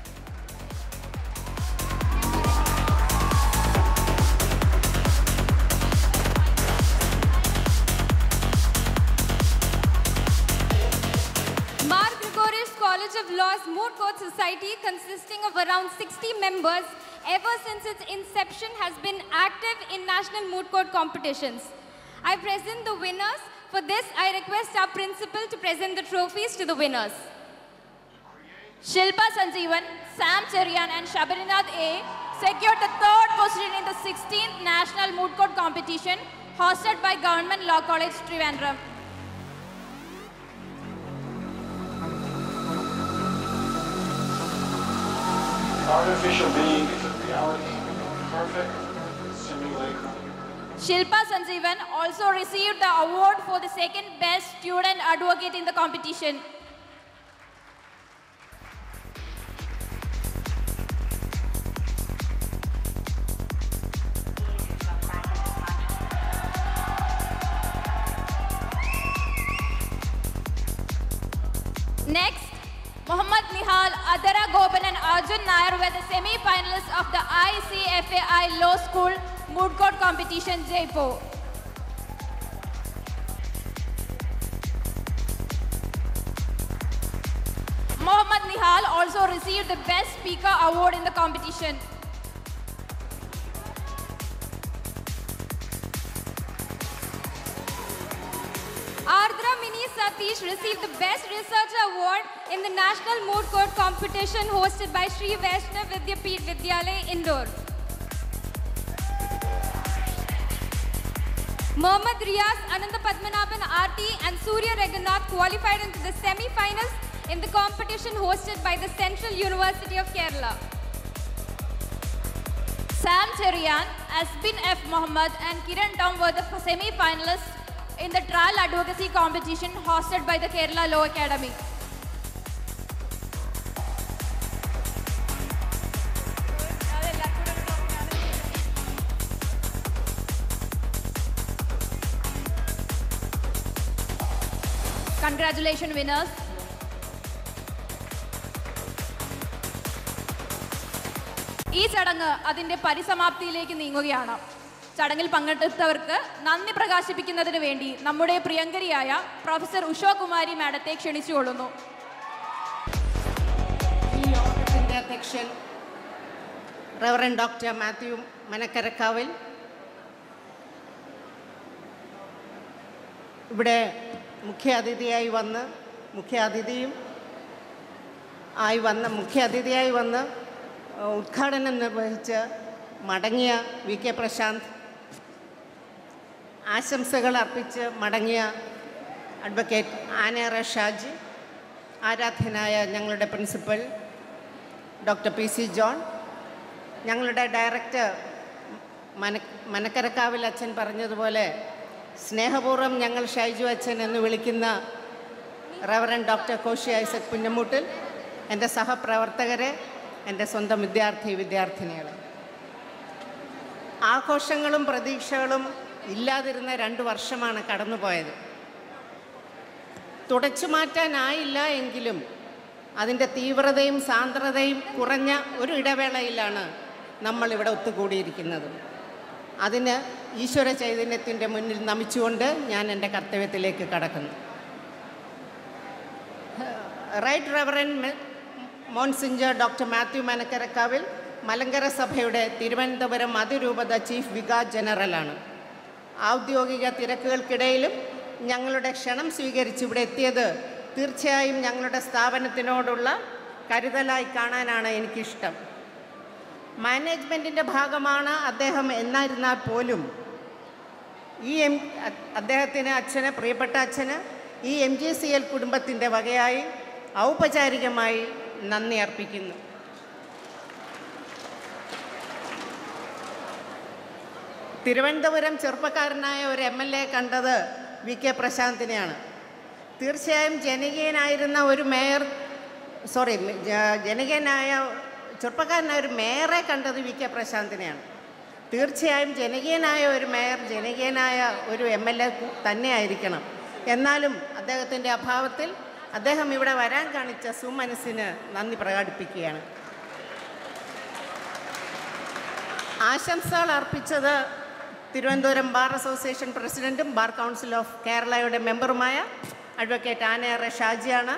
Mar Gregorius College of Law's Moot Court Society, consisting of around 60 members, ever since its inception has been active in national moot court competitions. I present the winners. For this, I request our principal to present the trophies to the winners. Shilpa Sanjeevan, Sam Cherian and Shabarinath A secured the third position in the 16th National Moot Court Competition hosted by Government Law College, Trivandrum. Artificial being is a reality, perfect simulacrum. Shilpa Sanjeevan also received the award for the second best student advocate in the competition. Next, Muhammad Nihal, Adara Goban and Arjun Nair were the semi-finalists of the ICFAI Law School Moot Court Competition, Jaipur. Muhammad Nihal also received the Best Speaker Award in the competition. Ardra Mini Satish received the Best Researcher Award in the National Moot Court competition hosted by Sri Vaishnav Vidyapeeth Vidyalaya, Indore. Mohammad Riaz, Ananda Padmanabhan RT and Surya Raghunath qualified into the semi-finals in the competition hosted by the Central University of Kerala. Sam Cherian, Asbin F. Mohammed and Kiran Tom were the semi-finalists in the trial advocacy competition hosted by the Kerala Law Academy. Congratulations winners. ഈ ചടങ്ങ് അതിൻ്റെ പരിസമാപ്തിയിലേക്ക് നീങ്ങുകയാണ് ചടങ്ങിൽ പങ്കെടുത്തവർക്ക് നന്ദി പ്രകാശിപ്പിക്കുന്നതിന് വേണ്ടി നമ്മുടെ പ്രിയങ്കരിയായ professor ഉഷോകുമാരി മാഡത്തെ ക്ഷണിച്ചുകൊള്ളുന്നു ഈ യോഗത്തിൻ്റെ അധ്യക്ഷൻ റവറൻ ഡോക്ടർ മാത്യു മനക്കരക്കാവിൽ ഇവിടെ മുഖ്യ അതിഥിയായി വന്ന് മുഖ്യ അതിഥിയും ആയി വന്ന് മുഖ്യ അതിഥിയായി വന്ന് ഏഹ്, ഉദ്ഘാടനം നിർവഹിച്ച് മടങ്ങിയ വി കെ പ്രശാന്ത് ആശംസകൾ അർപ്പിച്ച് മടങ്ങിയ അഡ്വക്കേറ്റ് ആനേറ ഷാജി ആരാധ്യനായ ഞങ്ങളുടെ principal doctor P C John ഞങ്ങളുടെ ഡയറക്ടർ മന മനക്കരക്കാവിൽ അച്ഛൻ പറഞ്ഞതുപോലെ സ്നേഹപൂർവ്വം ഞങ്ങൾ ഷൈജു അച്ഛൻ എന്ന് വിളിക്കുന്ന റവറൻ ഡോക്ടർ കോശി ഐസക് പുന്നമൂട്ടിൽ എൻ്റെ സഹപ്രവർത്തകരെ എൻ്റെ സ്വന്തം വിദ്യാർത്ഥി വിദ്യാർത്ഥിനികൾ ആഘോഷങ്ങളും പ്രതീക്ഷകളും ഇല്ലാതിരുന്ന രണ്ട് വർഷമാണ് കടന്നുപോയത് തുടച്ചു മാറ്റാനായില്ല എങ്കിലും അതിൻ്റെ തീവ്രതയും സാന്ദ്രതയും കുറഞ്ഞ ഒരു ഇടവേളയിലാണ് നമ്മളിവിടെ ഒത്തുകൂടിയിരിക്കുന്നത് അതിന് ഈശ്വര ചൈതന്യത്തിൻ്റെ മുന്നിൽ നമിച്ചുകൊണ്ട് ഞാൻ എൻ്റെ കർത്തവ്യത്തിലേക്ക് കടക്കുന്നു right reverend monsignor doctor Mathew Manakkarakkavil Malankara സഭയുടെ തിരുവനന്തപുരം അതിരൂപത ചീഫ് വികാസ് ജനറലാണ് ഔദ്യോഗിക തിരക്കുകൾക്കിടയിലും ഞങ്ങളുടെ ക്ഷണം സ്വീകരിച്ച് ഇവിടെ എത്തിയത് തീർച്ചയായും ഞങ്ങളുടെ സ്ഥാപനത്തിനോടുള്ള കരുതലായി കാണാനാണ് എനിക്കിഷ്ടം മാനേജ്മെൻറ്റിൻ്റെ ഭാഗമാണ് അദ്ദേഹം എന്നായിരുന്നാൽ പോലും ഈ എം അദ്ദേഹത്തിന് അച്ഛന് പ്രിയപ്പെട്ട അച്ഛന് ഈ എം ജി സി എൽ കുടുംബത്തിൻ്റെ വകയായി ഔപചാരികമായി നന്ദി അർപ്പിക്കുന്നു തിരുവനന്തപുരം ചെറുപ്പക്കാരനായ ഒരു എം എൽ എ കണ്ടത് വി കെ പ്രശാന്തിനെയാണ് തീർച്ചയായും ജനകീയനായിരുന്ന ഒരു മേയർ സോറി ജനകീയനായ ചെറുപ്പക്കാരനായ ഒരു മേയറെ കണ്ടത് വി കെ പ്രശാന്തിനെയാണ് തീർച്ചയായും ജനകീയനായ ഒരു മേയർ ജനകീയനായ ഒരു എം എൽ എ തന്നെയായിരിക്കണം എന്നാലും അദ്ദേഹത്തിൻ്റെ അഭാവത്തിൽ അദ്ദേഹം ഇവിടെ വരാൻ കാണിച്ച സുമനസ്സിന് നന്ദി പ്രകടിപ്പിക്കുകയാണ് ആശംസകൾ അർപ്പിച്ചത് തിരുവനന്തപുരം ബാർ അസോസിയേഷൻ പ്രസിഡന്റും ബാർ കൗൺസിൽ ഓഫ് കേരളയുടെ മെമ്പറുമായ അഡ്വക്കേറ്റ് ആനയറ ഷാജിയാണ്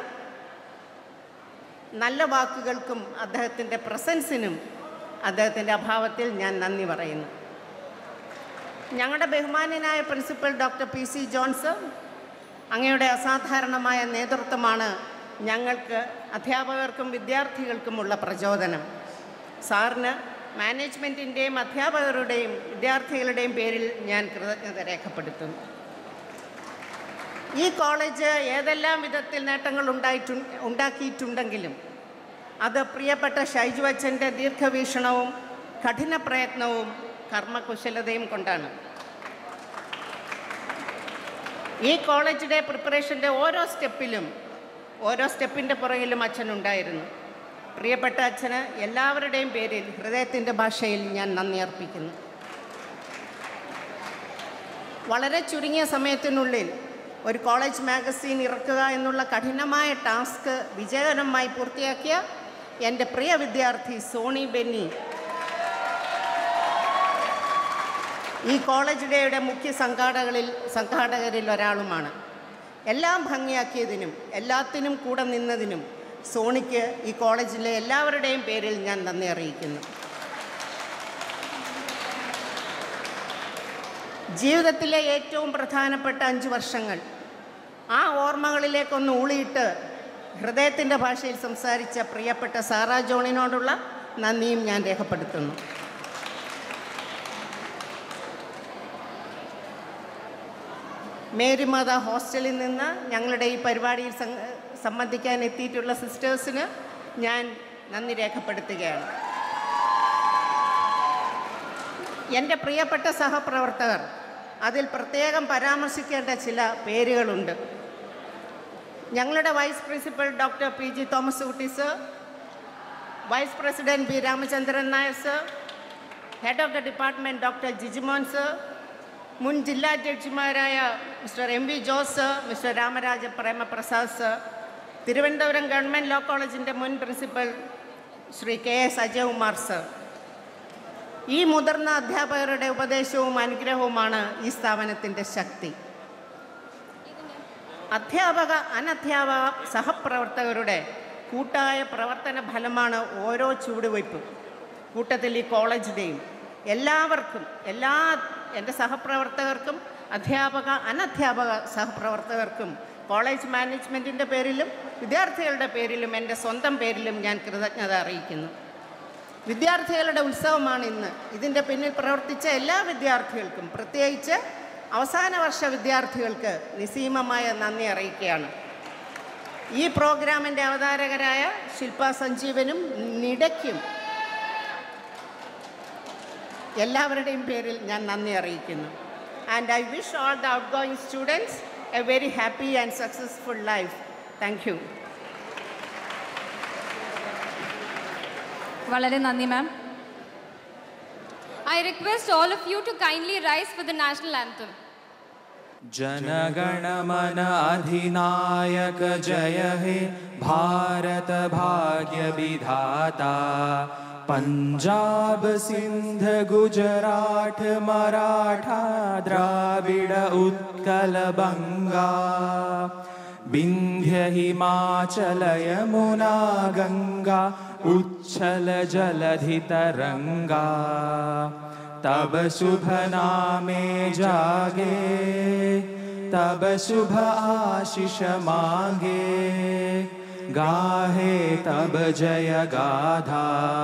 നല്ല വാക്കുകൾക്കും അദ്ദേഹത്തിൻ്റെ പ്രസൻസിനും അദ്ദേഹത്തിൻ്റെ അഭാവത്തിൽ ഞാൻ നന്ദി പറയുന്നു ഞങ്ങളുടെ ബഹുമാന്യനായ principal doctor P C Johns അങ്ങയുടെ അസാധാരണമായ നേതൃത്വമാണ് ഞങ്ങൾക്ക് അധ്യാപകർക്കും വിദ്യാർത്ഥികൾക്കുമുള്ള പ്രചോദനം സാറിന് മാനേജ്മെൻറ്റിൻ്റെയും അധ്യാപകരുടെയും വിദ്യാർത്ഥികളുടെയും പേരിൽ ഞാൻ കൃതജ്ഞത രേഖപ്പെടുത്തുന്നു ഈ കോളേജ് ഏതെല്ലാം വിധത്തിൽ നേട്ടങ്ങൾ ഉണ്ടായിട്ടു ഉണ്ടാക്കിയിട്ടുണ്ടെങ്കിലും അത് പ്രിയപ്പെട്ട ഷൈജു അച്ഛൻ്റെ ദീർഘവീക്ഷണവും കഠിന പ്രയത്നവും കർമ്മകുശലതയും കൊണ്ടാണ് ഈ കോളേജിലെ പ്രിപ്പറേഷൻ്റെ ഓരോ സ്റ്റെപ്പിലും ഓരോ സ്റ്റെപ്പിൻ്റെ പുറകിലും അച്ഛനുണ്ടായിരുന്നു പ്രിയപ്പെട്ട അച്ഛന് എല്ലാവരുടെയും പേരിൽ ഹൃദയത്തിൻ്റെ ഭാഷയിൽ ഞാൻ നന്ദി അർപ്പിക്കുന്നു വളരെ ചുരുങ്ങിയ സമയത്തിനുള്ളിൽ ഒരു കോളേജ് മാഗസീൻ ഇറക്കുക എന്നുള്ള കഠിനമായ ടാസ്ക് വിജയകരമായി പൂർത്തിയാക്കിയ എൻ്റെ പ്രിയ വിദ്യാർത്ഥി സോണി ബെന്നി ഈ കോളേജ് ഡേയുടെ മുഖ്യ സംഘാടകരിൽ സംഘാടകരിൽ ഒരാളുമാണ് എല്ലാം ഭംഗിയാക്കിയതിനും എല്ലാത്തിനും കൂടെ നിന്നതിനും സോണിക്ക് ഈ കോളേജിലെ എല്ലാവരുടെയും പേരിൽ ഞാൻ നന്ദി അറിയിക്കുന്നു ജീവിതത്തിലെ ഏറ്റവും പ്രധാനപ്പെട്ട അഞ്ച് വർഷങ്ങൾ ആ ഓർമ്മകളിലേക്കൊന്ന് ഊളിയിട്ട് ഹൃദയത്തിൻ്റെ ഭാഷയിൽ സംസാരിച്ച പ്രിയപ്പെട്ട സാറാ ജോണിനോടുള്ള നന്ദിയും ഞാൻ രേഖപ്പെടുത്തുന്നു മേരിമാത ഹോസ്റ്റലിൽ നിന്ന് ഞങ്ങളുടെ ഈ പരിപാടിയിൽ സം- സംബന്ധിക്കാൻ എത്തിയിട്ടുള്ള സിസ്റ്റേഴ്സിന് ഞാൻ നന്ദി രേഖപ്പെടുത്തുകയാണ് എൻ്റെ പ്രിയപ്പെട്ട സഹപ്രവർത്തകർ അതിൽ പ്രത്യേകം പരാമർശിക്കേണ്ട ചില പേരുകളുണ്ട് ഞങ്ങളുടെ vice principal doctor P G Thomas Kutty sir vice president B Ramachandran Nair sir head of the department doctor Jijimon sir മുൻ ജില്ലാ ജഡ്ജിമാരായ mister M V Jose sir mister Ramaraja Premaprasad sir Thiruvananthapuram government law കോളേജിൻ്റെ മുൻ principal Shri K S Ajayakumar sir ഈ മുതിർന്ന അധ്യാപകരുടെ ഉപദേശവും അനുഗ്രഹവുമാണ് ഈ സ്ഥാപനത്തിൻ്റെ ശക്തി അധ്യാപക അനധ്യാപക സഹപ്രവർത്തകരുടെ കൂട്ടായ പ്രവർത്തന ഫലമാണ് ഓരോ ചുവടുവയ്പും കൂട്ടത്തിൽ ഈ കോളേജിൻ്റെയും എല്ലാവർക്കും എല്ലാ എൻ്റെ സഹപ്രവർത്തകർക്കും അധ്യാപക അനധ്യാപക സഹപ്രവർത്തകർക്കും കോളേജ് മാനേജ്മെൻറ്റിൻ്റെ പേരിലും വിദ്യാർത്ഥികളുടെ പേരിലും എൻ്റെ സ്വന്തം പേരിലും ഞാൻ കൃതജ്ഞത അറിയിക്കുന്നു വിദ്യാർത്ഥികളുടെ ഉത്സവമാണ് ഇന്ന് ഇതിൻ്റെ പിന്നിൽ പ്രവർത്തിച്ച എല്ലാ വിദ്യാർത്ഥികൾക്കും പ്രത്യേകിച്ച് അവസാന വർഷ വിദ്യാർത്ഥികൾക്ക് നിസീമമായ നന്ദി അറിയിക്കുകയാണ് ഈ പ്രോഗ്രാമിൻ്റെ അവതാരകരായ ശില്പ സഞ്ജീവനും നിടയ്ക്കും എല്ലാവരുടെയും പേരിൽ ഞാൻ നന്ദി അറിയിക്കുന്നു and I wish all the outgoing students a very happy and successful life thank you വളരെ നന്ദി മാം I request all of you to kindly rise for the national anthem. Jana Gana Mana अधिनायक जय हे भारत भाग्य विधाता पंजाब सिंध गुजरात मराठा द्राविड उत्कल बंगा विंध्य हिमाचल यमुना गंगा उच्छल जलधि तरंगा तब शुभ नामे जागे तब शुभ आशीष मांगे गाहे तब जय गाधा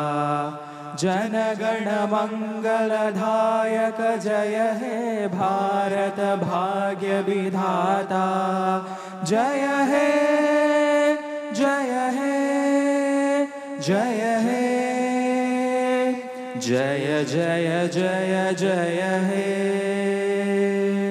जनगण मंगलदायक जय हे भारत भाग्य विधाता जय हे जय हे जय हे जय जय जय जय हे